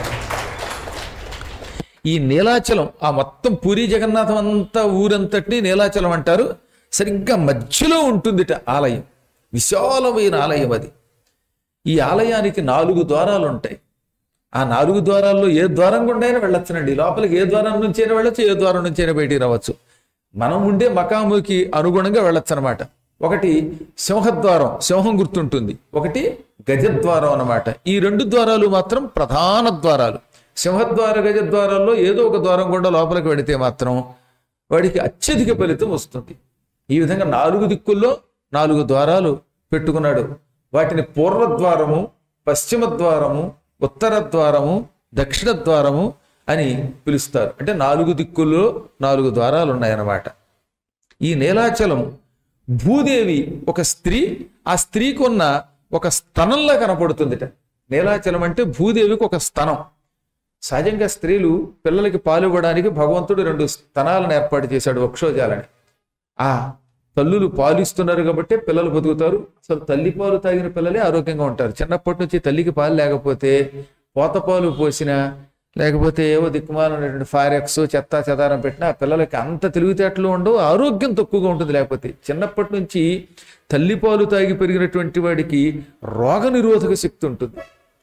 ఈ నీలాచలం ఆ మొత్తం పూరి జగన్నాథం అంతా ఊరంతటిని నీలాచలం అంటారు సరిగ్గా మధ్యలో ఉంటుందిట ఆలయం విశాలమైన ఆలయం అది ఈ ఆలయానికి నాలుగు ద్వారాలు ఉంటాయి ఆ నాలుగు ద్వారాల్లో ఏ ద్వారం గుండైనా వెళ్ళొచ్చునండి లోపలికి ఏ ద్వారం నుంచైనా వెళ్ళొచ్చు ఏ ద్వారం నుంచైనా బయటికి రావచ్చు మనం ఉండే మకాముకి అనుగుణంగా వెళ్ళొచ్చు అనమాట ఒకటి సింహద్వారం సింహం గుర్తుంటుంది ఒకటి గజద్వారం అన్నమాట ఈ రెండు ద్వారాలు మాత్రం ప్రధాన ద్వారాలు సింహద్వార గజద్వారాల్లో ఏదో ఒక ద్వారం గుండా లోపలికి వెడితే మాత్రం వాడికి అత్యధిక ఫలితం వస్తుంది ఈ విధంగా నాలుగు దిక్కుల్లో నాలుగు ద్వారాలు పెట్టుకున్నాడు వాటిని పూర్వద్వారము పశ్చిమ ద్వారము ఉత్తర ద్వారము దక్షిణ ద్వారము అని పిలుస్తారు అంటే నాలుగు దిక్కుల్లో నాలుగు ద్వారాలు ఉన్నాయన్నమాట ఈ నీలాచలం భూదేవి ఒక స్త్రీ ఆ స్త్రీకి ఉన్న ఒక స్తనంలా కనపడుతుందిట నీలాచలం అంటే భూదేవికి ఒక స్తనం సహజంగా స్త్రీలు పిల్లలకి పాలు ఇవ్వడానికి భగవంతుడు రెండు స్తనాలను ఏర్పాటు చేశాడు వక్షోజాలని ఆ తల్లులు పాలిస్తున్నారు కాబట్టి పిల్లలు బతుకుతారు అసలు తల్లి పాలు తాగిన పిల్లలే ఆరోగ్యంగా ఉంటారు చిన్నప్పటి నుంచి తల్లికి పాలు లేకపోతే పోత పాలు పోసినా లేకపోతే ఏవో దిక్కుమాలైనటువంటి ఫారెక్స్ చెత్త చెదారం పెట్టినా ఆ పిల్లలకి అంత తెలివితేటలు ఉండవు ఆరోగ్యం తక్కువగా ఉంటుంది లేకపోతే చిన్నప్పటి నుంచి తల్లి పాలు తాగి పెరిగినటువంటి వాడికి రోగ నిరోధక శక్తి ఉంటుంది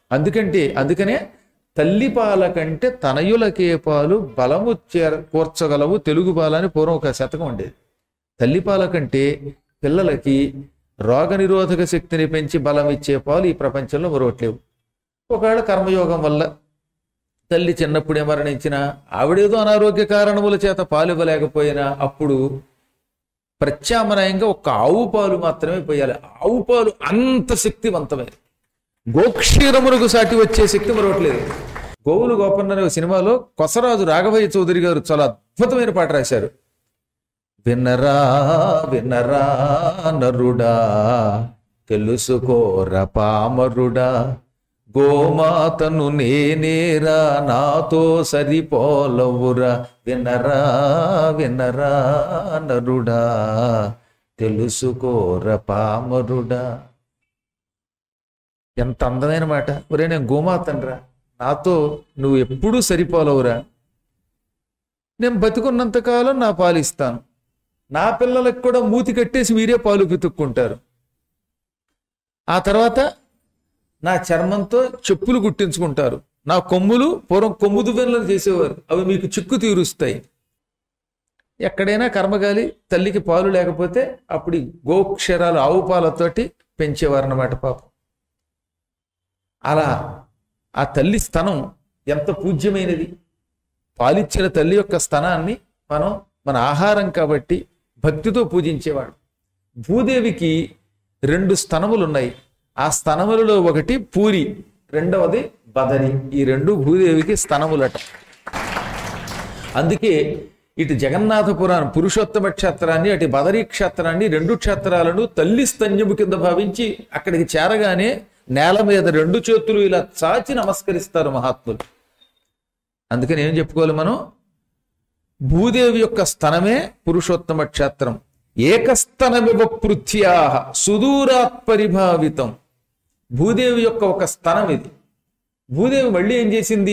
అందుకంటే అందుకనే తల్లి పాల కంటే తనయులకే పాలు బలము చేర కూర్చగలవు తెలుగు పాల అని పూర్వం ఒక శతకం ఉండేది తల్లి పాల కంటే పిల్లలకి రోగనిరోధక శక్తిని పెంచి బలం ఇచ్చే పాలు ఈ ప్రపంచంలో మరొకట్లేవు ఒకవేళ కర్మయోగం వల్ల తల్లి చిన్నప్పుడే మరణించిన ఆవిడేదో అనారోగ్య కారణముల చేత పాలు ఇవ్వలేకపోయినా అప్పుడు ప్రత్యామ్నాయంగా ఒక్క ఆవు పాలు మాత్రమే పోయాలి ఆవు పాలు అంత శక్తివంతమైనది గోక్షీరమునకు సాటి వచ్చే శక్తి మరొకట్లేదు గోవులు గోపన్న అనే ఒక సినిమాలో కొసరాజు రాఘవయ్య చౌదరి గారు చాలా అద్భుతమైన పాట రాశారు వినరా వినరా నరుడా తెలుసుకోర పామరుడా గోమాతను నేనేరా నాతో సరిపోలవురా వినరా వినరా నరుడా తెలుసుకోర పామరుడా ఎంత అందమైన మాట ఒరే నేను గోమాతనరా నాతో నువ్వు ఎప్పుడూ సరిపోలవురా నేను బతికున్నంతకాలం నా పాలు ఇస్తాను నా పిల్లలకు కూడా మూతి కట్టేసి మీరే పాలు పితుక్కుంటారు ఆ తర్వాత నా చర్మంతో చెప్పులు కుట్టించుకుంటారు నా కొమ్ములు పూర్వం కొమ్ము దువ్వెనలు చేసేవారు అవి మీకు చిక్కు తీరుస్తాయి ఎక్కడైనా కర్మగాలి తల్లికి పాలు లేకపోతే అప్పుడు ఈ గోక్షరాలు ఆవు పాలతోటి పెంచేవారు అన్నమాట పాపం అలా ఆ తల్లి స్తనం ఎంత పూజ్యమైనది పాలిచ్చిన తల్లి యొక్క స్తనాన్ని మనం మన ఆహారం కాబట్టి భక్తితో పూజించేవాడు భూదేవికి రెండు స్తనములు ఉన్నాయి ఆ స్తనములలో ఒకటి పూరి రెండవది బదరి ఈ రెండు భూదేవికి స్తనములట అందుకే ఇటు జగన్నాథ పురాణం పురుషోత్తమ క్షేత్రాన్ని అటు బదరీ క్షేత్రాన్ని రెండు క్షేత్రాలను తల్లి స్తన్యము కింద భావించి అక్కడికి చేరగానే నేల మీద రెండు చేతులు ఇలా చాచి నమస్కరిస్తారు మహాత్ములు అందుకని ఏం చెప్పుకోవాలి మనం భూదేవి యొక్క స్తనమే పురుషోత్తమ క్షేత్రం ఏకస్తనమివ పృథ్యా సుదూరాత్ పరిభావితం భూదేవి యొక్క ఒక స్తనం ఇది భూదేవి మళ్ళీ ఏం చేసింది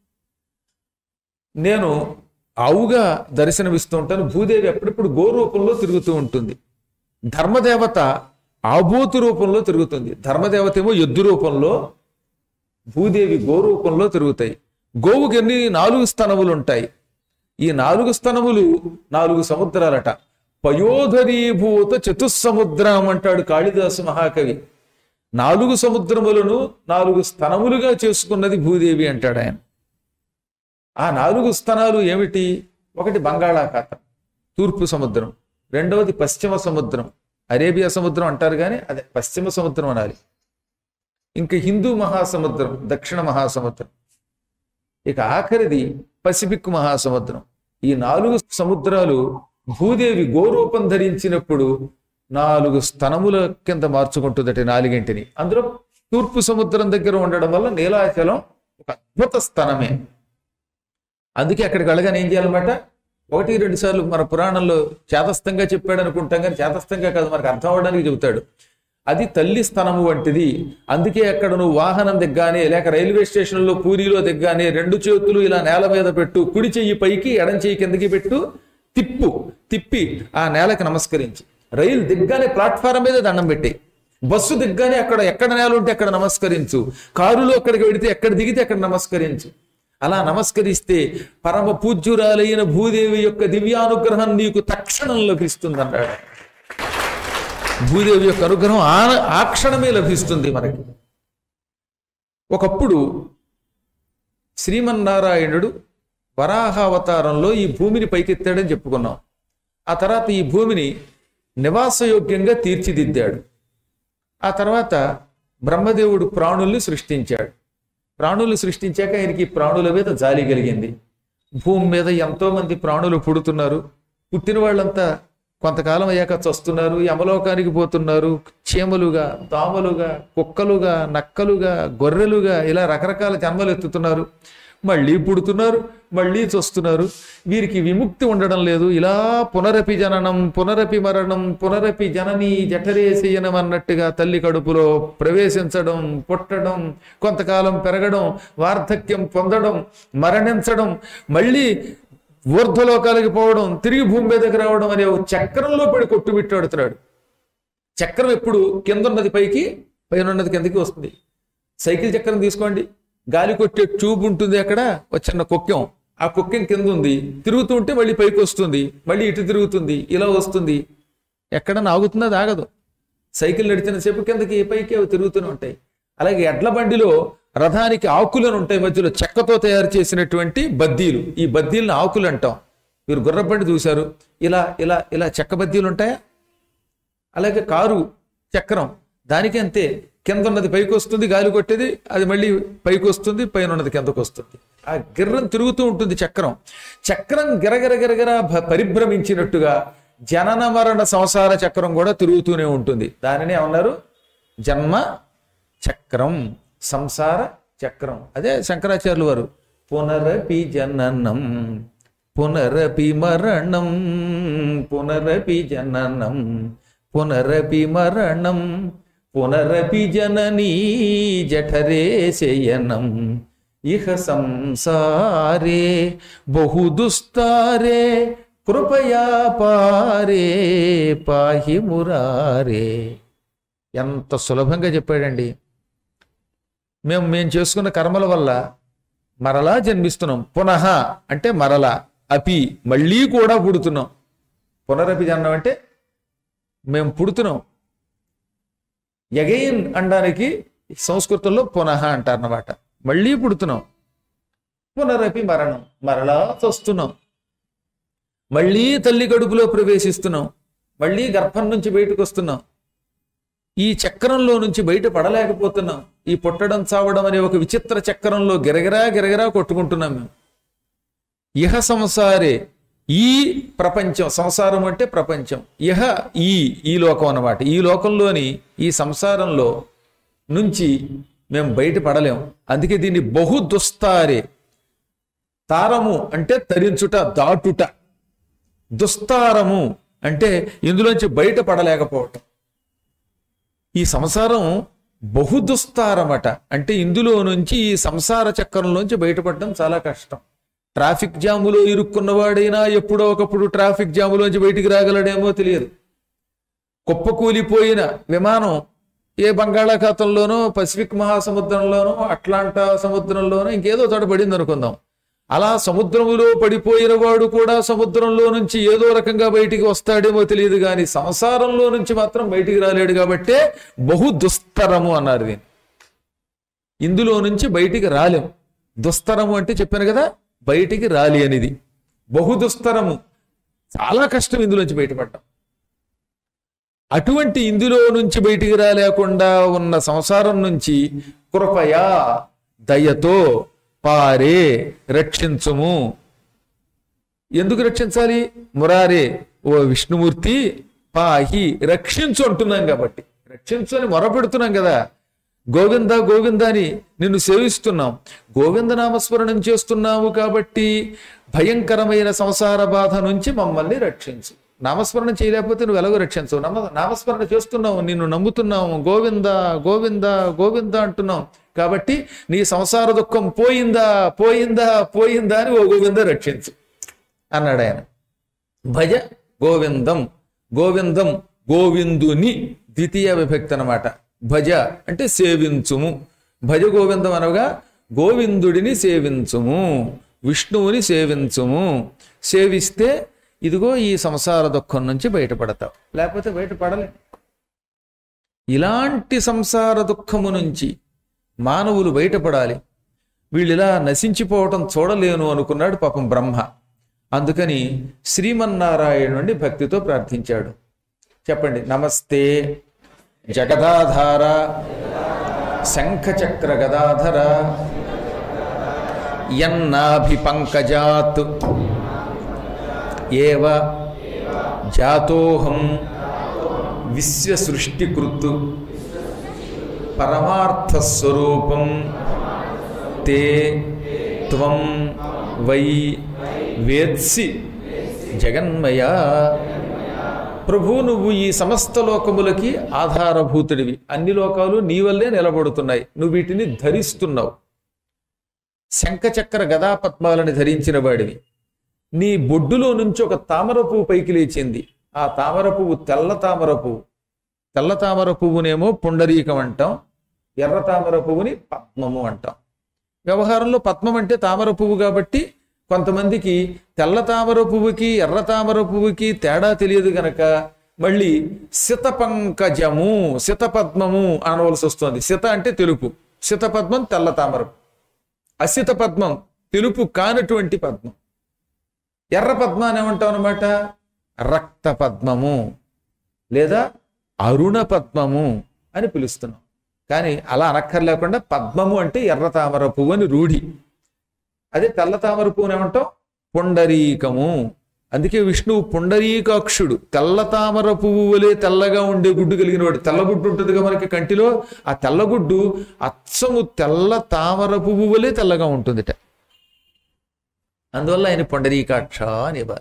నేను ఆవుగా దర్శనమిస్తూ ఉంటాను భూదేవి ఎప్పుడెప్పుడు గో రూపంలో తిరుగుతూ ఉంటుంది ధర్మదేవత ఆబోతు రూపంలో తిరుగుతుంది ధర్మదేవత ఏమో ఎద్దు రూపంలో భూదేవి గో రూపంలో తిరుగుతాయి గోవుకి ఎన్ని నాలుగు స్తనములు ఉంటాయి ఈ నాలుగు స్తనములు నాలుగు సముద్రాలట పయోధరీభూత చతుస్సముద్రం అంటాడు కాళిదాసు మహాకవి నాలుగు సముద్రములను నాలుగు స్తనములుగా చేసుకున్నది భూదేవి అంటాడు ఆయన ఆ నాలుగు స్తనాలు ఏమిటి ఒకటి బంగాళాఖాతం తూర్పు సముద్రం రెండవది పశ్చిమ సముద్రం అరేబియా సముద్రం అంటారు కానీ అదే పశ్చిమ సముద్రం అనాలి ఇంకా హిందూ మహాసముద్రం దక్షిణ మహాసముద్రం ఇక ఆఖరిది పసిఫిక్ మహాసముద్రం ఈ నాలుగు సముద్రాలు భూదేవి గోరూపం ధరించినప్పుడు నాలుగు స్తనముల కింద మార్చుకుంటుందట ఈ నాలుగింటిని అందులో తూర్పు సముద్రం దగ్గర ఉండడం వల్ల నీలాచలం ఒక అద్భుత స్థనమే అందుకే అక్కడికి వెళ్ళగానే ఏం చేయాలన్నమాట ఒకటి రెండు సార్లు మన పురాణంలో చేతస్థంగా చెప్పాడు అనుకుంటాం కానీ చేతస్థంగా కాదు మనకు అర్థం అవడానికి చెబుతాడు అది తల్లి స్థనము వంటిది అందుకే అక్కడ నువ్వు వాహనం దిగ్గానే లేక రైల్వే స్టేషన్లో పూరిలో దిగ్గానే రెండు చేతులు ఇలా నేల మీద పెట్టు కుడి చెయ్యి పైకి ఎడం చెయ్యి కిందకి పెట్టు తిప్పు తిప్పి ఆ నేలకి నమస్కరించి రైలు దిగ్గానే ప్లాట్ఫారం మీద దండం పెట్టి బస్సు దిగ్గానే అక్కడ ఎక్కడ నేల ఉంటే అక్కడ నమస్కరించు కారులో అక్కడికి వెడితే ఎక్కడ దిగితే అక్కడ నమస్కరించు అలా నమస్కరిస్తే పరమ పూజ్యురాలైన భూదేవి యొక్క దివ్యానుగ్రహం నీకు తక్షణం లభిస్తుంది అన్నాడు భూదేవి యొక్క అనుగ్రహం ఆ ఆ క్షణమే లభిస్తుంది మనకి ఒకప్పుడు శ్రీమన్నారాయణుడు వరాహావతారంలో ఈ భూమిని పైకెత్తాడని చెప్పుకున్నాం ఆ తర్వాత ఈ భూమిని నివాసయోగ్యంగా తీర్చిదిద్దాడు ఆ తర్వాత బ్రహ్మదేవుడు ప్రాణుల్ని సృష్టించాడు ప్రాణులు సృష్టించాక ఆయనకి ఈ ప్రాణుల మీద జాలి కలిగింది భూమి మీద ఎంతో మంది ప్రాణులు పుడుతున్నారు పుట్టిన వాళ్ళంతా కొంతకాలం అయ్యాక చస్తున్నారు యమలోకానికి పోతున్నారు చీమలుగా దోమలుగా కుక్కలుగా నక్కలుగా గొర్రెలుగా ఇలా రకరకాల జన్మలు ఎత్తుతున్నారు మళ్ళీ పుడుతున్నారు మళ్ళీ చస్తున్నారు వీరికి విముక్తి ఉండడం లేదు ఇలా పునరపి జననం పునరపి మరణం పునరపి జనని జఠరేశయనం అన్నట్టుగా తల్లి కడుపులో ప్రవేశించడం పుట్టడం కొంతకాలం పెరగడం వార్ధక్యం పొందడం మరణించడం మళ్ళీ ఊర్ధ్వలోకాలకి పోవడం తిరిగి భూమి మీదకి రావడం అనే ఒక చక్రంలో పడి కొట్టుబిట్టాడుతున్నాడు చక్రం ఎప్పుడు కింద ఉన్నది పైకి పైన ఉన్నది కిందకి వస్తుంది సైకిల్ చక్రం తీసుకోండి గాలి కొట్టే ట్యూబ్ ఉంటుంది అక్కడ ఒక చిన్న కుక్కెం ఆ కుక్కెం కింద ఉంది తిరుగుతూ ఉంటే మళ్ళీ పైకి వస్తుంది మళ్ళీ ఇటు తిరుగుతుంది ఇలా వస్తుంది ఎక్కడ ఆగుతుందో అది ఆగదు సైకిల్ నడిచినసేపు కిందకి పైకి అవి తిరుగుతూనే ఉంటాయి అలాగే ఎడ్ల బండిలో రథానికి ఆకులను ఉంటాయి మధ్యలో చెక్కతో తయారు చేసినటువంటి బద్దీలు ఈ బద్దీలను ఆకులు అంటాం మీరు గుర్రబండి చూశారు ఇలా ఇలా ఇలా చెక్క బద్దీలు ఉంటాయా అలాగే కారు చక్రం దానికి అంతే కింద ఉన్నది పైకి వస్తుంది గాలి కొట్టేది అది మళ్ళీ పైకి వస్తుంది పైన ఉన్నది కిందకు వస్తుంది ఆ గిర్రం తిరుగుతూ ఉంటుంది చక్రం చక్రం గిరగిర గిరగిర భ- పరిభ్రమించినట్టుగా జనన మరణ సంసార చక్రం కూడా తిరుగుతూనే ఉంటుంది దానిని ఏమన్నారు జన్మ చక్రం సంసార చక్రం అదే శంకరాచార్యులు వారు పునరపి జననం పునరపి మరణం పునరపి జననం పునరపి మరణం పునరపి జననీ జఠరే శయనం ఇహ సంసారే బహు దుస్తారే కృపయా పారే పాహి మురారే ఎంత సులభంగా చెప్పాడండి మేము మేము చేసుకున్న కర్మల వల్ల మరలా జన్మిస్తున్నాం పునః అంటే మరలా అపి మళ్ళీ కూడా పుడుతున్నాం పునరపి జన్మం అంటే మేము పుడుతున్నాం ఎగైన్ అనడానికి సంస్కృతంలో పునః అంటారన్నమాట మళ్ళీ పుడుతున్నాం పునరపి మరణం మరలా వస్తున్నాం మళ్ళీ తల్లి గడుపులో ప్రవేశిస్తున్నాం మళ్ళీ గర్భం నుంచి బయటకు వస్తున్నాం ఈ చక్రంలో నుంచి బయట పడలేకపోతున్నాం ఈ పుట్టడం చావడం అనే ఒక విచిత్ర చక్రంలో గిరగిరా గిరగిరా కొట్టుకుంటున్నాం మేము ఇహ సంసారే ఈ ప్రపంచం సంసారం అంటే ప్రపంచం ఇహ ఈ ఈ లోకం అన్నమాట ఈ లోకంలోని ఈ సంసారంలో నుంచి మేము బయట పడలేం అందుకే దీన్ని బహు దుస్తారే తారము అంటే తరించుట దాటుట దుస్తారము అంటే ఇందులోంచి బయట పడలేకపోవటం ఈ సంసారం బహుదుస్తారమట అంటే ఇందులో నుంచి ఈ సంసార చక్రంలోంచి బయటపడడం చాలా కష్టం ట్రాఫిక్ జాములో ఇరుక్కున్నవాడైనా ఎప్పుడో ఒకప్పుడు ట్రాఫిక్ జాములోంచి బయటికి రాగలడేమో తెలియదు కుప్పకూలిపోయిన విమానం ఏ బంగాళాఖాతంలోనో పసిఫిక్ మహాసముద్రంలోనో అట్లాంటా సముద్రంలోనో ఇంకేదో చోట పడింది అనుకుందాం అలా సముద్రములో పడిపోయిన వాడు కూడా సముద్రంలో నుంచి ఏదో రకంగా బయటికి వస్తాడేమో తెలియదు కానీ సంసారంలో నుంచి మాత్రం బయటికి రాలేడు కాబట్టే బహు దుస్తరము అన్నారు దీన్ని ఇందులో నుంచి బయటికి రాలేం దుస్తరము అంటే చెప్పాను కదా బయటికి రాలి అనేది బహు దుస్తరము చాలా కష్టం ఇందులోంచి బయటపడటం అటువంటి ఇందులో నుంచి బయటికి రాలేకుండా ఉన్న సంసారం నుంచి కృపయా దయతో పారే రక్షించుము ఎందుకు రక్షించాలి మురారే ఓ విష్ణుమూర్తి పాహి రక్షించు అంటున్నాం కాబట్టి రక్షించు అని మొరపెడుతున్నాం కదా గోవింద గోవింద అని నిన్ను సేవిస్తున్నాం గోవింద నామస్మరణం చేస్తున్నాము కాబట్టి భయంకరమైన సంసార బాధ నుంచి మమ్మల్ని రక్షించు నామస్మరణ చేయలేకపోతే నువ్వు ఎలాగో రక్షించవు నమ నామస్మరణ చేస్తున్నావు నిన్ను నమ్ముతున్నావు గోవింద గోవింద గోవింద అంటున్నాం కాబట్టి నీ సంసార దుఃఖం పోయిందా పోయిందా పోయిందా అని ఓ గోవింద రక్షించు అన్నాడు ఆయన భజ గోవిందం గోవిందం గోవిందుని ద్వితీయ విభక్తి అన్నమాట భజ అంటే సేవించుము భజ గోవిందం అనగా గోవిందుడిని సేవించుము విష్ణువుని సేవించుము సేవిస్తే ఇదిగో ఈ సంసార దుఃఖం నుంచి బయటపడతావు లేకపోతే బయటపడలే ఇలాంటి సంసార దుఃఖము నుంచి మానవులు బయటపడాలి వీళ్ళు ఇలా నశించిపోవటం చూడలేను అనుకున్నాడు పాపం బ్రహ్మ అందుకని శ్రీమన్నారాయణుని భక్తితో ప్రార్థించాడు చెప్పండి నమస్తే జగదాధార శంఖచక్ర గదాధర యన్నాభి పంకజాత్ ఏవ జాతోహం విశ్వసృష్టికృత్ పరమార్థస్వరూపం తే త్వం వై వేత్సి జగన్మయ ప్రభు నువ్వు ఈ సమస్త లోకములకి ఆధారభూతుడివి అన్ని లోకాలు నీ వల్లే నిలబడుతున్నాయి నువ్వు వీటిని ధరిస్తున్నావు శంఖచక్ర గదా పద్మాలని ధరించిన వాడివి నీ బొడ్డులో నుంచి ఒక తామర పువ్వు పైకి లేచింది ఆ తామర పువ్వు తెల్ల తామర పువ్వు తెల్ల తామర పువ్వునేమో పుండరీకం అంటాం ఎర్ర తామర పువ్వుని పద్మము అంటాం వ్యవహారంలో పద్మం అంటే తామర పువ్వు కాబట్టి కొంతమందికి తెల్ల తామర పువ్వుకి ఎర్ర తామర పువ్వుకి తేడా తెలియదు గనక మళ్ళీ శితపంకజము శితపద్మము అనవలసి వస్తుంది శిత అంటే తెలుపు శితపద్మం తెల్ల తామర అసిత పద్మం తెలుపు కానటువంటి పద్మం ఎర్ర పద్మ అని ఏమంటాం అనమాట రక్త పద్మము లేదా అరుణ పద్మము అని పిలుస్తున్నాం కానీ అలా అనక్కర్లేకుండా పద్మము అంటే ఎర్ర తామర పువ్వు అని రూఢి అదే తెల్ల తామర పువ్వుని ఏమంటాం పుండరీకము అందుకే విష్ణువు పుండరీకాక్షుడు తెల్ల తామర పువ్వు వలె తెల్లగా ఉండే గుడ్డు కలిగిన వాడు తెల్లగుడ్డు ఉంటుందిగా మనకి కంటిలో ఆ తెల్లగుడ్డు అచ్చము తెల్ల తామర పువ్వు వలె తెల్లగా ఉంటుందిట అందువల్ల ఆయన పుండరీకాక్ష అనేవారు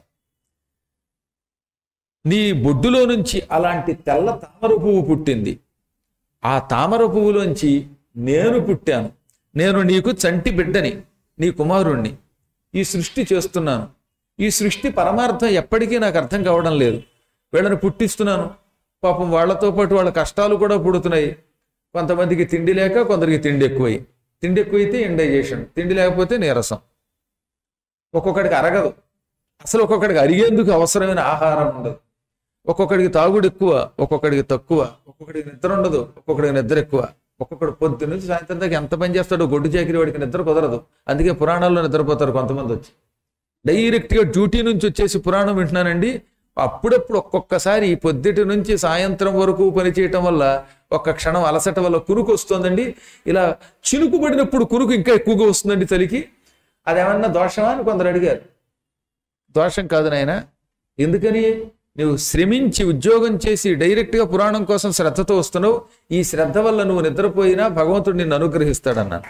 నీ బొడ్డులో నుంచి అలాంటి తెల్ల తామర పువ్వు పుట్టింది ఆ తామర పువ్వులోంచి నేను పుట్టాను నేను నీకు చంటి బిడ్డని నీ కుమారుణ్ణి ఈ సృష్టి చేస్తున్నాను ఈ సృష్టి పరమార్థం ఎప్పటికీ నాకు అర్థం కావడం లేదు వీళ్ళని పుట్టిస్తున్నాను పాపం వాళ్ళతో పాటు వాళ్ళ కష్టాలు కూడా పుడుతున్నాయి కొంతమందికి తిండి లేక కొందరికి తిండి ఎక్కువై తిండి ఎక్కువైతే ఇండైజేషన్ తిండి లేకపోతే నీరసం ఒక్కొక్కడికి అరగదు అసలు ఒక్కొక్కడికి అరిగేందుకు అవసరమైన ఆహారం ఉండదు ఒక్కొక్కడికి తాగుడు ఎక్కువ ఒక్కొక్కడికి తక్కువ ఒక్కొక్కడికి నిద్ర ఉండదు ఒక్కొక్కడికి నిద్ర ఎక్కువ ఒక్కొక్కడు పొద్దు నుంచి సాయంత్రం దాకా ఎంత పని చేస్తాడో గొడ్డు చాకిరి వాడికి నిద్ర కుదరదు అందుకే పురాణాల్లో నిద్రపోతారు కొంతమంది వచ్చి డైరెక్ట్గా డ్యూటీ నుంచి వచ్చేసి పురాణం వింటున్నానండి అప్పుడప్పుడు ఒక్కొక్కసారి ఈ పొద్దుటి నుంచి సాయంత్రం వరకు పనిచేయటం వల్ల ఒక్క క్షణం అలసట వల్ల కురుకు వస్తుందండి ఇలా చినుకు పడినప్పుడు కురుకు ఇంకా ఎక్కువగా వస్తుందండి చలికి అదేమన్నా దోషమా అని కొందరు అడిగారు దోషం కాదు నాయన ఎందుకని నువ్వు శ్రమించి ఉద్యోగం చేసి డైరెక్ట్గా పురాణం కోసం శ్రద్ధతో వస్తున్నావు ఈ శ్రద్ధ వల్ల నువ్వు నిద్రపోయినా భగవంతుడు నిన్ను అనుగ్రహిస్తాడన్నాను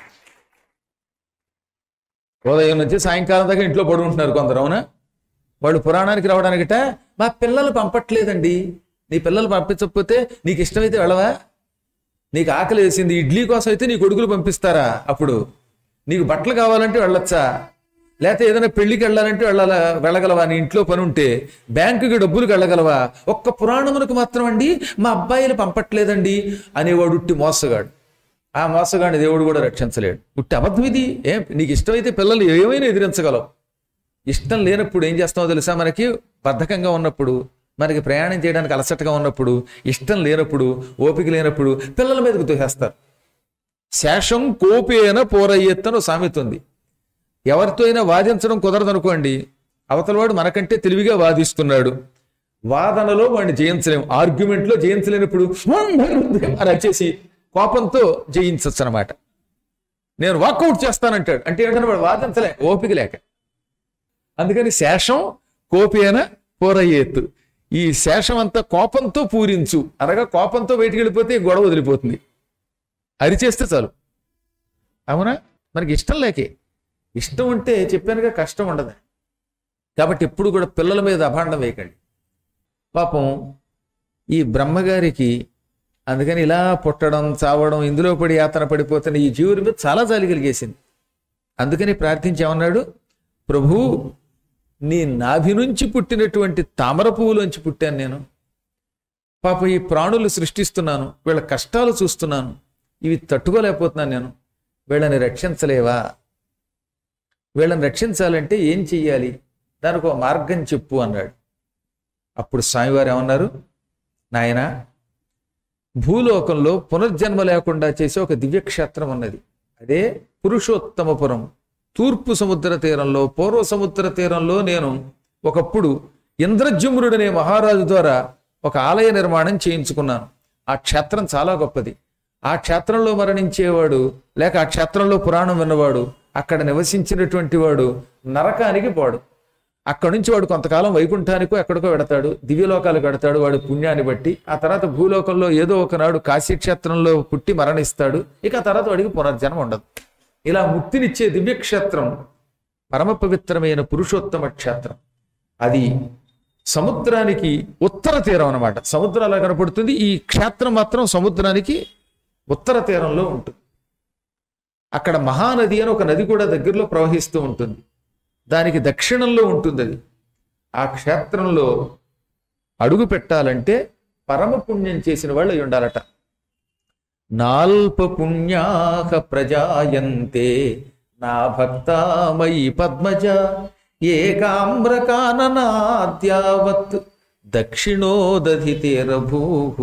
ఉదయం నుంచి సాయంకాలం దాకా ఇంట్లో పడుకుంటున్నారు కొందరు అవునా వాళ్ళు పురాణానికి రావడానికిట మా పిల్లలు పంపట్లేదండి నీ పిల్లలు పంపించకపోతే నీకు ఇష్టమైతే వెళ్ళవా నీకు ఆకలి వేసింది ఇడ్లీ కోసం అయితే నీ కొడుకులు పంపిస్తారా అప్పుడు నీకు బట్టలు కావాలంటే వెళ్ళొచ్చా లేకపోతే ఏదైనా పెళ్లికి వెళ్ళాలంటే వెళ్ళాల వెళ్ళగలవా నీ ఇంట్లో పని ఉంటే బ్యాంకుకి డబ్బులకు వెళ్ళగలవా ఒక్క పురాణములకు మాత్రం అండి మా అబ్బాయిలు పంపట్లేదండి అనేవాడు ఉట్టి మోసగాడు ఆ మోసగాడిని దేవుడు కూడా రక్షించలేడు ఉట్టి అబద్ధం ఇది ఏం నీకు ఇష్టమైతే పిల్లలు ఏమైనా ఎదిరించగలవు ఇష్టం లేనప్పుడు ఏం చేస్తామో తెలుసా మనకి బద్ధకంగా ఉన్నప్పుడు మనకి ప్రయాణం చేయడానికి అలసటగా ఉన్నప్పుడు ఇష్టం లేనప్పుడు ఓపిక లేనప్పుడు పిల్లల మీదకు తోసేస్తారు శేషం కోపేన పోరయ్యెత్తను సామెత ఉంది ఎవరితో అయినా వాదించడం కుదరదనుకోండి అవతలవాడు మనకంటే తెలివిగా వాదిస్తున్నాడు వాదనలో వాడిని జయించలేం ఆర్గ్యుమెంట్లో జయించలేనప్పుడు అని వచ్చేసి కోపంతో జయించచ్చు అనమాట నేను వాకౌట్ చేస్తానంటాడు అంటే ఏంటంటే వాడు వాదించలే ఓపిక లేక అందుకని శేషం కోపేన పోరయ్యేత్తు ఈ శేషం అంతా కోపంతో పూరించు అనగా కోపంతో బయటికి వెళ్ళిపోతే ఈ గొడవ వదిలిపోతుంది అరిచేస్తే చాలు అవునా మనకి ఇష్టం లేకే ఇష్టం ఉంటే చెప్పానుగా కష్టం ఉండదు కాబట్టి ఎప్పుడు కూడా పిల్లల మీద అభాండం వేయకండి పాపం ఈ బ్రహ్మగారికి అందుకని ఇలా పుట్టడం చావడం ఇందులో పడి యాతన పడిపోతున్న ఈ జీవుడి మీద చాలా జాలి కలిగేసింది అందుకని ప్రార్థించేమన్నాడు ప్రభు నీ నాభి నుంచి పుట్టినటువంటి తామర పువ్వులోంచి పుట్టాను నేను పాప ఈ ప్రాణులు సృష్టిస్తున్నాను వీళ్ళ కష్టాలు చూస్తున్నాను ఇవి తట్టుకోలేకపోతున్నాను నేను వీళ్ళని రక్షించలేవా వీళ్ళని రక్షించాలంటే ఏం చెయ్యాలి దానికి ఒక మార్గం చెప్పు అన్నాడు అప్పుడు స్వామివారు ఏమన్నారు నాయన భూలోకంలో పునర్జన్మ లేకుండా చేసే ఒక దివ్యక్షేత్రం ఉన్నది అదే పురుషోత్తమపురం తూర్పు సముద్ర తీరంలో పూర్వ సముద్ర తీరంలో నేను ఒకప్పుడు ఇంద్రజమురుడనే మహారాజు ద్వారా ఒక ఆలయ నిర్మాణం చేయించుకున్నాను ఆ క్షేత్రం చాలా గొప్పది ఆ క్షేత్రంలో మరణించేవాడు లేక ఆ క్షేత్రంలో పురాణం విన్నవాడు అక్కడ నివసించినటువంటి వాడు నరకానికి పోడు అక్కడి నుంచి వాడు కొంతకాలం వైకుంఠానికో ఎక్కడికో వెడతాడు దివ్యలోకాలకు వెడతాడు వాడు పుణ్యాన్ని బట్టి ఆ తర్వాత భూలోకంలో ఏదో ఒకనాడు కాశీక్షేత్రంలో పుట్టి మరణిస్తాడు ఇక ఆ తర్వాత వాడికి పునర్జన్మ ఉండదు ఇలా ముక్తినిచ్చే దివ్యక్షేత్రం పరమ పవిత్రమైన పురుషోత్తమ క్షేత్రం అది సముద్రానికి ఉత్తర తీరం అన్నమాట సముద్రం అలా కనపడుతుంది ఈ క్షేత్రం మాత్రం సముద్రానికి ఉత్తర తీరంలో ఉంటుంది అక్కడ మహానది అని ఒక నది కూడా దగ్గరలో ప్రవహిస్తూ ఉంటుంది దానికి దక్షిణంలో ఉంటుంది అది ఆ క్షేత్రంలో అడుగు పెట్టాలంటే పరమ పుణ్యం చేసిన వాళ్ళు అయి ఉండాలట నాల్ప పుణ్యాహ ప్రజాయంతే నా భక్తామయి పద్మజ ఏకామ్రకాననాద్యావత్ దక్షిణోదధితేరభూ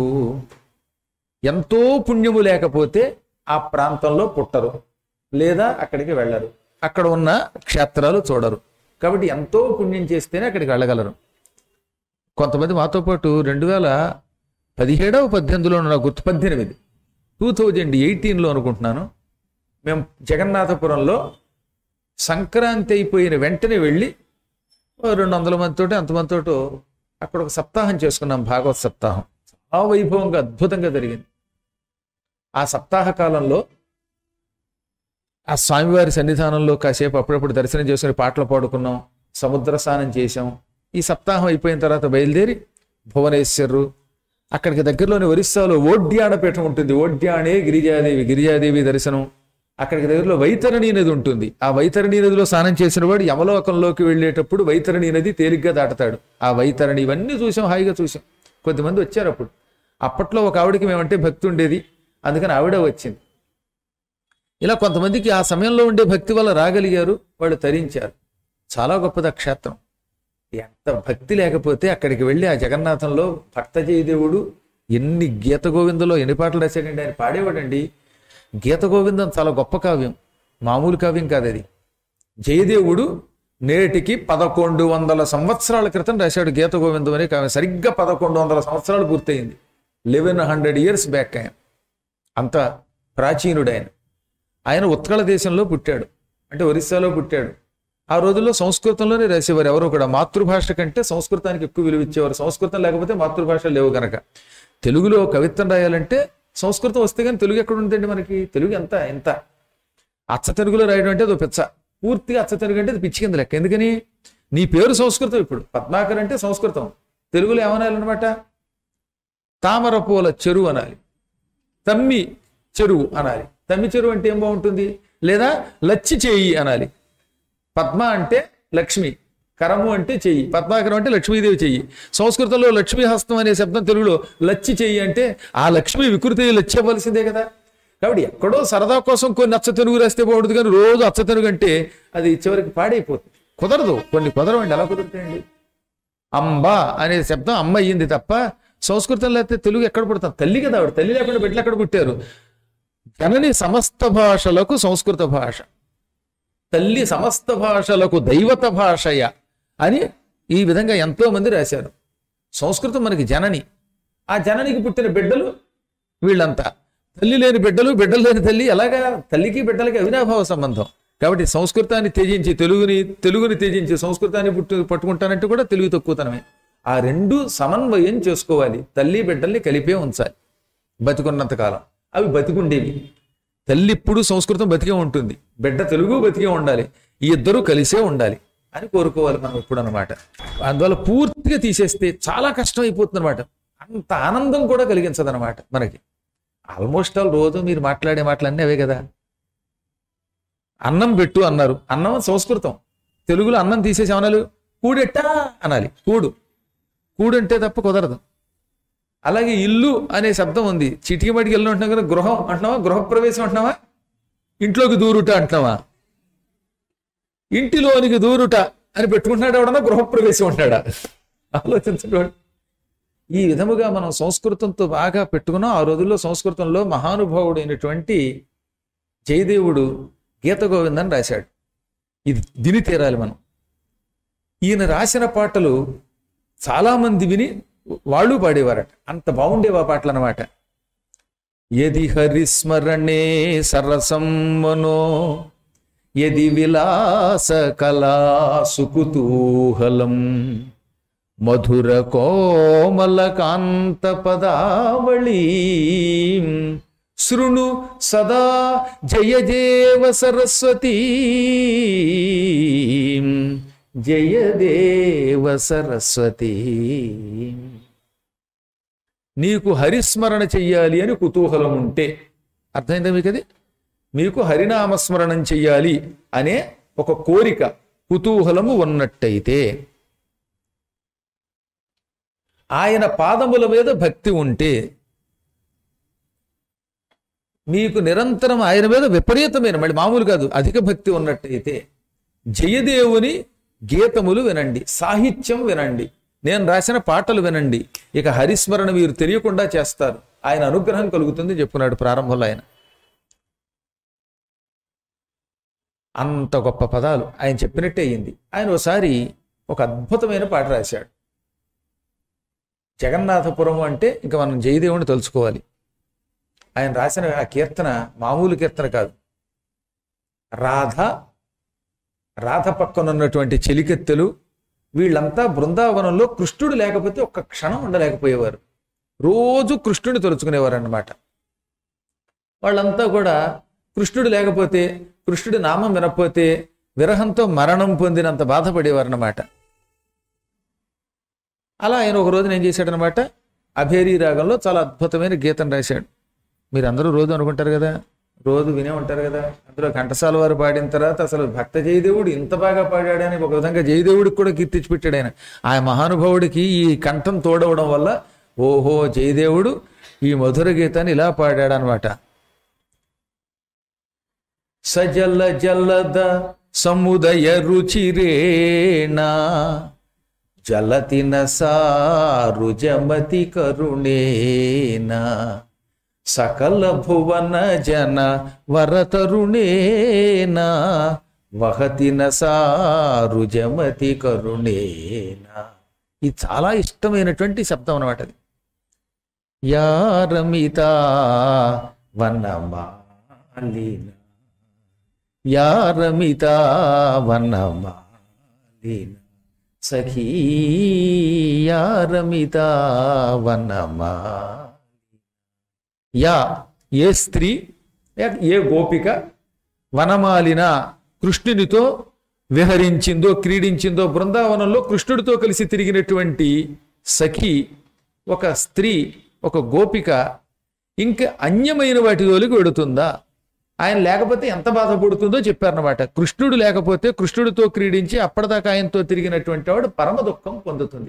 ఎంతో పుణ్యము లేకపోతే ఆ ప్రాంతంలో పుట్టరు లేదా అక్కడికి వెళ్ళరు అక్కడ ఉన్న క్షేత్రాలు చూడరు కాబట్టి ఎంతో పుణ్యం చేస్తేనే అక్కడికి వెళ్ళగలరు కొంతమంది మాతో పాటు రెండు వేల పదిహేడవ పద్దెనిమిదిలో నా గుర్తు పద్దెనిమిది టూ థౌజండ్ ఎయిటీన్లో అనుకుంటున్నాను మేము జగన్నాథపురంలో సంక్రాంతి అయిపోయిన వెంటనే వెళ్ళి ఓ రెండు వందల మందితోటి అంతమందితోటి అక్కడ ఒక సప్తాహం చేసుకున్నాం భాగవత్ సప్తాహం చాలా వైభవంగా అద్భుతంగా జరిగింది ఆ సప్తాహ కాలంలో ఆ స్వామివారి సన్నిధానంలో కాసేపు అప్పుడప్పుడు దర్శనం చేసుకుని పాటలు పాడుకున్నాం సముద్ర స్నానం చేశాం ఈ సప్తాహం అయిపోయిన తర్వాత బయలుదేరి భువనేశ్వరు అక్కడికి దగ్గరలోని ఒరిస్సాలో ఓడ్యాడపీఠం ఉంటుంది ఓడ్యాడే గిరిజాదేవి గిరిజాదేవి దర్శనం అక్కడికి దగ్గరలో వైతరణి నది ఉంటుంది ఆ వైతరణి నదిలో స్నానం చేసిన వాడు యమలోకంలోకి వెళ్ళేటప్పుడు వైతరణి నది తేలిగ్గా దాటుతాడు ఆ వైతరణి ఇవన్నీ చూసాం హాయిగా చూసాం కొద్దిమంది వచ్చారు అప్పుడు అప్పట్లో ఒక ఆవిడకి మేమంటే భక్తి ఉండేది అందుకని ఆవిడ వచ్చింది ఇలా కొంతమందికి ఆ సమయంలో ఉండే భక్తి వల్ల రాగలిగారు వాళ్ళు తరించారు చాలా గొప్పది ఆ క్షేత్రం ఎంత భక్తి లేకపోతే అక్కడికి వెళ్ళి ఆ జగన్నాథంలో భక్త జయదేవుడు ఎన్ని గీత గోవిందలో ఎన్ని పాటలు రాశాడండి ఆయన పాడేవాడండి గీత గోవిందం చాలా గొప్ప కావ్యం మామూలు కావ్యం కాదు అది జయదేవుడు నేటికి పదకొండు వందల సంవత్సరాల క్రితం రాశాడు గీత గోవిందం అనే కావ్యం సరిగ్గా పదకొండు వందల సంవత్సరాలు పూర్తయింది లెవెన్ హండ్రెడ్ ఇయర్స్ బ్యాక్ ఆయన అంత ప్రాచీనుడు ఆయన ఆయన ఉత్కళ దేశంలో పుట్టాడు అంటే ఒరిస్సాలో పుట్టాడు ఆ రోజుల్లో సంస్కృతంలోనే రాసేవారు ఎవరు కూడా మాతృభాష కంటే సంస్కృతానికి ఎక్కువ విలువ ఇచ్చేవారు సంస్కృతం లేకపోతే మాతృభాష లేవు గనక తెలుగులో కవిత్వం రాయాలంటే సంస్కృతం వస్తే కానీ తెలుగు ఎక్కడ ఉందండి మనకి తెలుగు ఎంత ఎంత అచ్చ తెలుగులో రాయడం అంటే అదో పిచ్చ పూర్తిగా అచ్చ తెలుగు అంటే అది పిచ్చి కింద లెక్క ఎందుకని నీ పేరు సంస్కృతం ఇప్పుడు పద్మాకర్ అంటే సంస్కృతం తెలుగులో ఏమనాలన్నమాట తామర పూల చెరువు అనాలి తమ్మి చెరువు అనాలి తమ్మి చెరువు అంటే ఏం బాగుంటుంది లేదా లచ్చి చేయి అనాలి పద్మ అంటే లక్ష్మి కరము అంటే చెయ్యి పద్మాకరం అంటే లక్ష్మీదేవి చెయ్యి సంస్కృతంలో లక్ష్మీ హస్తం అనే శబ్దం తెలుగులో లచ్చి చెయ్యి అంటే ఆ లక్ష్మి వికృతి లచ్చి అవ్వాల్సిందే కదా కాబట్టి ఎక్కడో సరదా కోసం కొన్ని అచ్చ తెలుగు రాస్తే బాగుంటుంది కానీ రోజు అచ్చ తెలుగు అంటే అది చివరికి పాడైపోతుంది కుదరదు కొన్ని కుదరవండి ఎలా కుదురుతాయండి అంబ అనే శబ్దం అమ్మ అయ్యింది తప్ప సంస్కృతం లేకపోతే తెలుగు ఎక్కడ పుడతాం తల్లి కదా ఆవిడ తల్లి లేకుండా బిడ్డలు ఎక్కడ పుట్టారు జనని సమస్త భాషలకు సంస్కృత భాష తల్లి సమస్త భాషలకు దైవత భాషయ అని ఈ విధంగా ఎంతో మంది రాశారు సంస్కృతం మనకి జనని ఆ జననికి పుట్టిన బిడ్డలు వీళ్ళంతా తల్లి లేని బిడ్డలు బిడ్డలు లేని తల్లి ఎలాగా తల్లికి బిడ్డలకి అవినాభావ సంబంధం కాబట్టి సంస్కృతాన్ని త్యజించి తెలుగుని తెలుగుని త్యజించి సంస్కృతాన్ని పుట్టు పట్టుకుంటానంటే కూడా తెలుగు తక్కువతనమే ఆ రెండు సమన్వయం చేసుకోవాలి తల్లి బిడ్డల్ని కలిపే ఉంచాలి బతికున్నంత కాలం అవి బతికుండేవి తల్లి ఇప్పుడు సంస్కృతం బతికే ఉంటుంది బిడ్డ తెలుగు బతికే ఉండాలి ఈ ఇద్దరూ కలిసే ఉండాలి అని కోరుకోవాలి మనం ఇప్పుడు అనమాట అందువల్ల పూర్తిగా తీసేస్తే చాలా కష్టం అయిపోతుంది అనమాట అంత ఆనందం కూడా కలిగించదనమాట మనకి ఆల్మోస్ట్ ఆల్ రోజు మీరు మాట్లాడే మాటలన్నీ అవే కదా అన్నం పెట్టు అన్నారు అన్నం సంస్కృతం తెలుగులో అన్నం తీసేసి ఏమనాలి కూడెట్టా అనాలి కూడు కూడు అంటే తప్ప కుదరదు అలాగే ఇల్లు అనే శబ్దం ఉంది చిటికి మటికి ఇల్లు అంటున్నాం కదా గృహం అంటున్నావా గృహప్రవేశం అంటున్నావా ఇంట్లోకి దూరుట అంటున్నావా ఇంటిలోనికి దూరుట అని పెట్టుకుంటున్నాడు ఎవడన్నా గృహప్రవేశం అంటాడా ఆలోచించండి వాడు. ఈ విధముగా మనం సంస్కృతంతో బాగా పెట్టుకున్నాం ఆ రోజుల్లో సంస్కృతంలో మహానుభావుడైనటువంటి జయదేవుడు గీత గోవిందని రాశాడు ఇది దిని తీరాలి మనం ఈయన రాసిన పాటలు చాలా మంది విని వాళ్ళు పాడేవారట అంత బాగుండేవి ఆ పాటలు అనమాట ఎది హరిస్మరణే సరసం మనో ఎది విలాస కళా సుకుతూహలం మధుర కోమల కాంత పదావళీ శృణు సదా జయ దేవ సరస్వతీ జయ దేవ సరస్వతీ నీకు హరిస్మరణ చెయ్యాలి అని కుతూహలం ఉంటే అర్థమైందా మీకు అది మీకు హరినామస్మరణం చెయ్యాలి అనే ఒక కోరిక కుతూహలము ఉన్నట్టయితే ఆయన పాదముల మీద భక్తి ఉంటే మీకు నిరంతరం ఆయన మీద విపరీతమైన మళ్ళీ మామూలు కాదు అధిక భక్తి ఉన్నట్టయితే జయదేవుని గీతములు వినండి సాహిత్యం వినండి నేను రాసిన పాటలు వినండి ఇక హరిస్మరణ మీరు తెలియకుండా చేస్తారు ఆయన అనుగ్రహం కలుగుతుంది చెప్పున్నాడు ప్రారంభంలో ఆయన అంత గొప్ప పదాలు ఆయన చెప్పినట్టే అయింది ఆయన ఒకసారి ఒక అద్భుతమైన పాట రాశాడు జగన్నాథపురం అంటే ఇంకా మనం జయదేవుని తలుచుకోవాలి ఆయన రాసిన ఆ కీర్తన మామూలు కీర్తన కాదు రాధ రాధ పక్కన ఉన్నటువంటి చెలికెత్తెలు వీళ్ళంతా బృందావనంలో కృష్ణుడు లేకపోతే ఒక్క క్షణం ఉండలేకపోయేవారు రోజు కృష్ణుడిని తలుచుకునేవారు అన్నమాట వాళ్ళంతా కూడా కృష్ణుడు లేకపోతే కృష్ణుడి నామం వినకపోతే విరహంతో మరణం పొందినంత బాధపడేవారు అన్నమాట అలా ఆయన ఒక రోజున ఏం చేశాడనమాట అభేరీ రాగంలో చాలా అద్భుతమైన గీతం రాశాడు మీరు అందరూ రోజు అనుకుంటారు కదా రోజు వినే ఉంటారు కదా అందులో ఘంటసాల వారు పాడిన తర్వాత అసలు భక్త జయదేవుడు ఇంత బాగా పాడాడని ఒక విధంగా జయదేవుడికి కూడా కీర్తించి పెట్టాడు ఆయన ఆ మహానుభావుడికి ఈ కంఠం తోడవడం వల్ల ఓహో జయదేవుడు ఈ మధుర గీతాన్ని ఇలా పాడాడు అనమాట సజల జలద సముదయ రుచిరేణా జలతిన సారు జమతి కరుణేనా సకల భువన జన వరతరుణేనా వహతిన సారు జమతి కరుణేనా ఇది చాలా ఇష్టమైనటువంటి శబ్దం అనమాట అది యారమిత వనమాలిన యారమిత వనమాలిన సఖీ యారమిత వనమా యా ఏ స్త్రీ లేక ఏ గోపిక వనమాలిన కృష్ణునితో విహరించిందో క్రీడించిందో బృందావనంలో కృష్ణుడితో కలిసి తిరిగినటువంటి సఖి ఒక స్త్రీ ఒక గోపిక ఇంకా అన్యమైన వాటి జోలికి వెడుతుందా ఆయన లేకపోతే ఎంత బాధపడుతుందో చెప్పారనమాట కృష్ణుడు లేకపోతే కృష్ణుడితో క్రీడించి అప్పటిదాకా ఆయనతో తిరిగినటువంటి వాడు పరమ దుఃఖం పొందుతుంది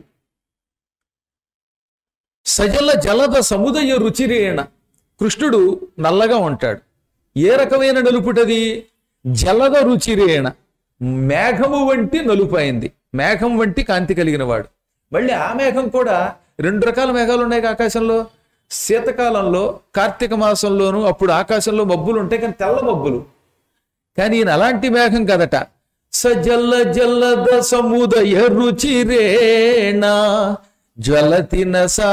సజల జలద సముదయ రుచిరేణ కృష్ణుడు నల్లగా ఉంటాడు ఏ రకమైన నలుపుటది జలద రుచిరేణ మేఘము వంటి నలుపు అయింది మేఘం వంటి కాంతి కలిగిన వాడు మళ్ళీ ఆ మేఘం కూడా రెండు రకాల మేఘాలు ఉన్నాయి ఆకాశంలో శీతకాలంలో కార్తీక మాసంలోను అప్పుడు ఆకాశంలో మబ్బులు ఉంటాయి కానీ తెల్ల మబ్బులు కానీ ఈయన అలాంటి మేఘం కదట సజల్ల జల్లద సముదయ రుచిరేణ జ్వలతిన సా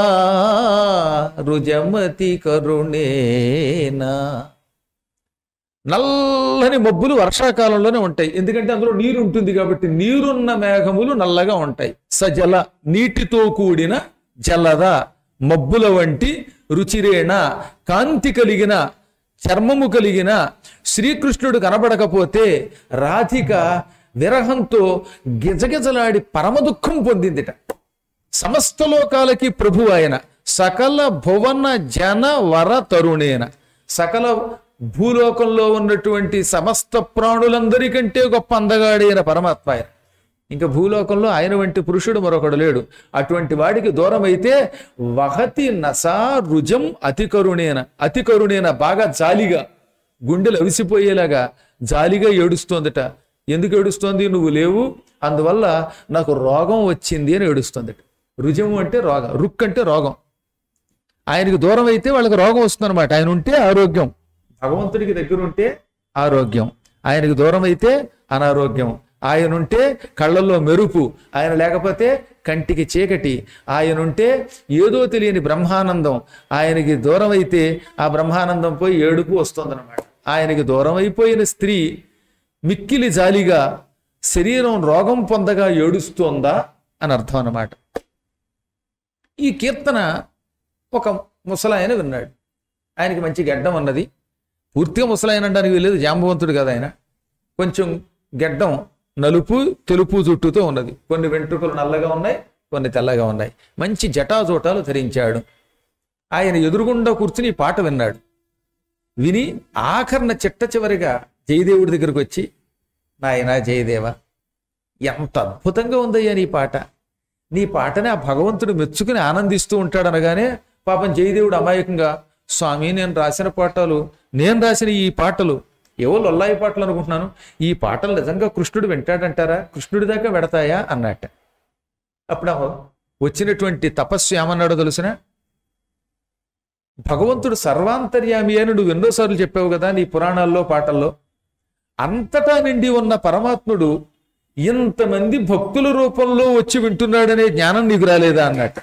రుజమతి కరుణేనా నల్లని మబ్బులు వర్షాకాలంలోనే ఉంటాయి ఎందుకంటే అందులో నీరు ఉంటుంది కాబట్టి నీరున్న మేఘములు నల్లగా ఉంటాయి సజల నీటితో కూడిన జలద మబ్బుల వంటి రుచిరేణ కాంతి కలిగిన చర్మము కలిగిన శ్రీకృష్ణుడు కనబడకపోతే రాధిక విరహంతో గిజగిజలాడి పరమ దుఃఖం పొందిందిట సమస్త లోకాలకి ప్రభు ఆయన సకల భువన జన వర తరుణేన సకల భూలోకంలో ఉన్నటువంటి సమస్త ప్రాణులందరికంటే గొప్ప అందగాడైన పరమాత్మ ఆయన ఇంకా భూలోకంలో ఆయన వంటి పురుషుడు మరొకడు లేడు అటువంటి వాడికి దూరం అయితే వహతి నసా రుజం అతి కరుణేన అతి కరుణేన బాగా జాలిగా గుండెలు అవిసిపోయేలాగా జాలిగా ఏడుస్తోందట ఎందుకు ఏడుస్తోంది నువ్వు లేవు అందువల్ల నాకు రోగం వచ్చింది అని ఏడుస్తోందట రుజము అంటే రోగం రుక్ అంటే రోగం ఆయనకి దూరం అయితే వాళ్ళకి రోగం వస్తుందన్నమాట ఆయన ఉంటే ఆరోగ్యం భగవంతుడికి దగ్గర ఉంటే ఆరోగ్యం ఆయనకి దూరం అయితే అనారోగ్యం ఆయన ఉంటే కళ్ళల్లో మెరుపు ఆయన లేకపోతే కంటికి చీకటి ఆయన ఉంటే ఏదో తెలియని బ్రహ్మానందం ఆయనకి దూరం అయితే ఆ బ్రహ్మానందం పోయి ఏడుపు వస్తుందన్నమాట ఆయనకి దూరం అయిపోయిన స్త్రీ మిక్కిలి జాలిగా శరీరం రోగం పొందగా ఏడుస్తోందా అని అర్థం అన్నమాట ఈ కీర్తన ఒక ముసలాయన విన్నాడు ఆయనకి మంచి గడ్డం అన్నది పూర్తిగా ముసలాయన అనడానికి వీలేదు జాంబవంతుడు కదా ఆయన కొంచెం గడ్డం నలుపు తెలుపు జుట్టుతో ఉన్నది కొన్ని వెంట్రుకలు నల్లగా ఉన్నాయి కొన్ని తెల్లగా ఉన్నాయి మంచి జటాజోటాలు ధరించాడు ఆయన ఎదురుగుండా కూర్చుని ఈ పాట విన్నాడు విని ఆఖరణ చిట్ట చివరిగా జయదేవుడి దగ్గరకు వచ్చి నాయనా జయదేవ ఎంత అద్భుతంగా ఉందయ్యా నీ పాట నీ పాటని ఆ భగవంతుడు మెచ్చుకుని ఆనందిస్తూ ఉంటాడు అనగానే పాపం జయదేవుడు అమాయకంగా స్వామి నేను రాసిన పాటలు నేను రాసిన ఈ పాటలు ఏవో లొల్లాయి పాటలు అనుకుంటున్నాను ఈ పాటలు నిజంగా కృష్ణుడు వింటాడంటారా కృష్ణుడి దాకా వెడతాయా అన్నట్ట అప్పుడు ఆ వచ్చినటువంటి తపస్సు ఏమన్నాడో తెలిసిన భగవంతుడు సర్వాంతర్యామి అని నువ్వు ఎన్నోసార్లు చెప్పావు కదా నీ పురాణాల్లో పాటల్లో అంతటా నిండి ఉన్న పరమాత్ముడు ఇంతమంది భక్తుల రూపంలో వచ్చి వింటున్నాడనే జ్ఞానం నీకు రాలేదా అన్నట్టు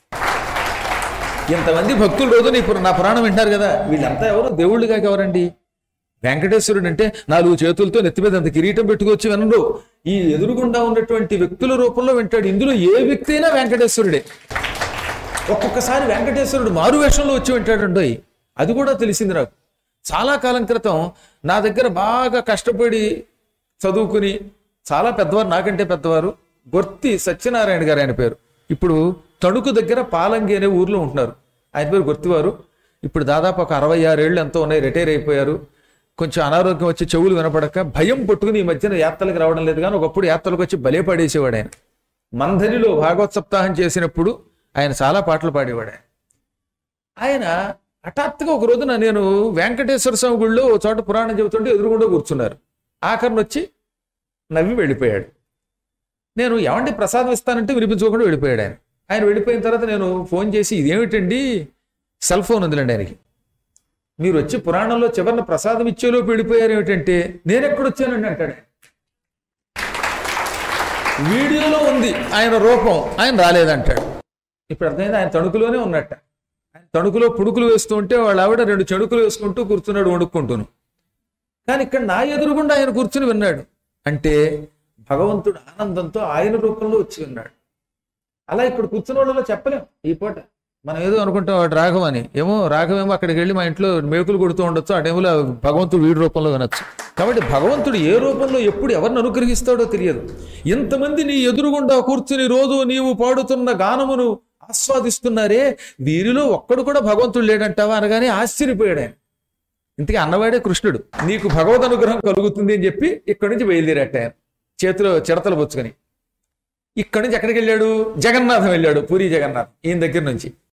ఇంతమంది భక్తులు రోజు నీ పుర- నా పురాణం వింటారు కదా వీళ్ళంతా ఎవరు దేవుళ్ళు కాక ఎవరండి వెంకటేశ్వరుడు అంటే నాలుగు చేతులతో నెత్తి మీద అంత కిరీటం పెట్టుకొచ్చి వినరు ఈ ఎదురుగుండా ఉన్నటువంటి వ్యక్తుల రూపంలో వింటాడు ఇందులో ఏ వ్యక్తి అయినా వెంకటేశ్వరుడే ఒక్కొక్కసారి వెంకటేశ్వరుడు మారు వేషంలో వచ్చి వింటాడండో అది కూడా తెలిసింది నాకు చాలా కాలం క్రితం నా దగ్గర బాగా కష్టపడి చదువుకుని చాలా పెద్దవారు నాకంటే పెద్దవారు గొర్తి సత్యనారాయణ గారు ఆయన పేరు ఇప్పుడు తణుకు దగ్గర పాలంగి అనే ఊర్లో ఉంటున్నారు ఆయన పేరు గొర్తివారు ఇప్పుడు దాదాపు ఒక అరవై ఆరేళ్ళు ఎంతో ఉన్నాయి రిటైర్ అయిపోయారు కొంచెం అనారోగ్యం వచ్చి చెవులు వినపడక భయం పట్టుకుని ఈ మధ్యన యాత్రలకు రావడం లేదు కానీ ఒకప్పుడు యాత్రలకు వచ్చి బలే పడేసేవాడు ఆయన మందరిలో భాగవత్ సప్తాహం చేసినప్పుడు ఆయన చాలా పాటలు పాడేవాడు ఆయన ఆయన హఠాత్తుగా ఒక రోజున నేను వెంకటేశ్వర స్వామి గుళ్ళో ఓ చోట పురాణం చెబుతుంటే ఎదురుగుండా కూర్చున్నారు ఆఖరిని వచ్చి నవ్వి వెళ్ళిపోయాడు నేను ఎవండి ప్రసాదం ఇస్తానంటే వినిపించుకోకుండా వెళ్ళిపోయాడు ఆయన ఆయన వెళ్ళిపోయిన తర్వాత నేను ఫోన్ చేసి ఇదేమిటండి సెల్ ఫోన్ ఉందిలేండి ఆయనకి మీరు వచ్చి పురాణంలో చివరిన ప్రసాదం ఇచ్చేలోపు వెళ్ళిపోయారు ఏమిటంటే నేను ఎక్కడొచ్చానండి అంటాడు ఆయన. వీడియోలో ఉంది ఆయన రూపం ఆయన రాలేదంటాడు ఇప్పుడు అర్థమైంది ఆయన తణుకులోనే ఉన్నట్ట ఆయన తణుకులో పుడుకులు వేస్తూ ఉంటే వాళ్ళ ఆవిడ రెండు చెడుకులు వేసుకుంటూ కూర్చున్నాడు వణుక్కుంటూను కానీ ఇక్కడ నా ఎదురుగుండా ఆయన కూర్చుని విన్నాడు అంటే భగవంతుడు ఆనందంతో ఆయన రూపంలో వచ్చి విన్నాడు అలా ఇక్కడ కూర్చున్న వాళ్ళలో చెప్పలేం ఈ పూట మనం ఏదో అనుకుంటాం వాడు రాఘవ అని ఏమో రాఘవేమో అక్కడికి వెళ్ళి మా ఇంట్లో మేకులు కొడుతూ ఉండొచ్చు ఆ టైంలో భగవంతుడు వీడి రూపంలో వినొచ్చు కాబట్టి భగవంతుడు ఏ రూపంలో ఎప్పుడు ఎవరిని అనుగ్రహిస్తాడో తెలియదు ఇంతమంది నీ ఎదురుగుండా కూర్చుని రోజు నీవు పాడుతున్న గానమును ఆస్వాదిస్తున్నారే వీరిలో ఒక్కడు కూడా భగవంతుడు లేడంటావా అనగానే ఆశ్చర్యపోయాడు ఆయన ఇంతకీ అన్నవాడే కృష్ణుడు నీకు భగవద్ అనుగ్రహం కలుగుతుంది అని చెప్పి ఇక్కడి నుంచి బయలుదేరట ఆయన చేతిలో చిడతలు పుచ్చుకొని ఇక్కడి నుంచి ఎక్కడికి వెళ్ళాడు జగన్నాథం వెళ్ళాడు పూరి జగన్నాథం ఈయన దగ్గర నుంచి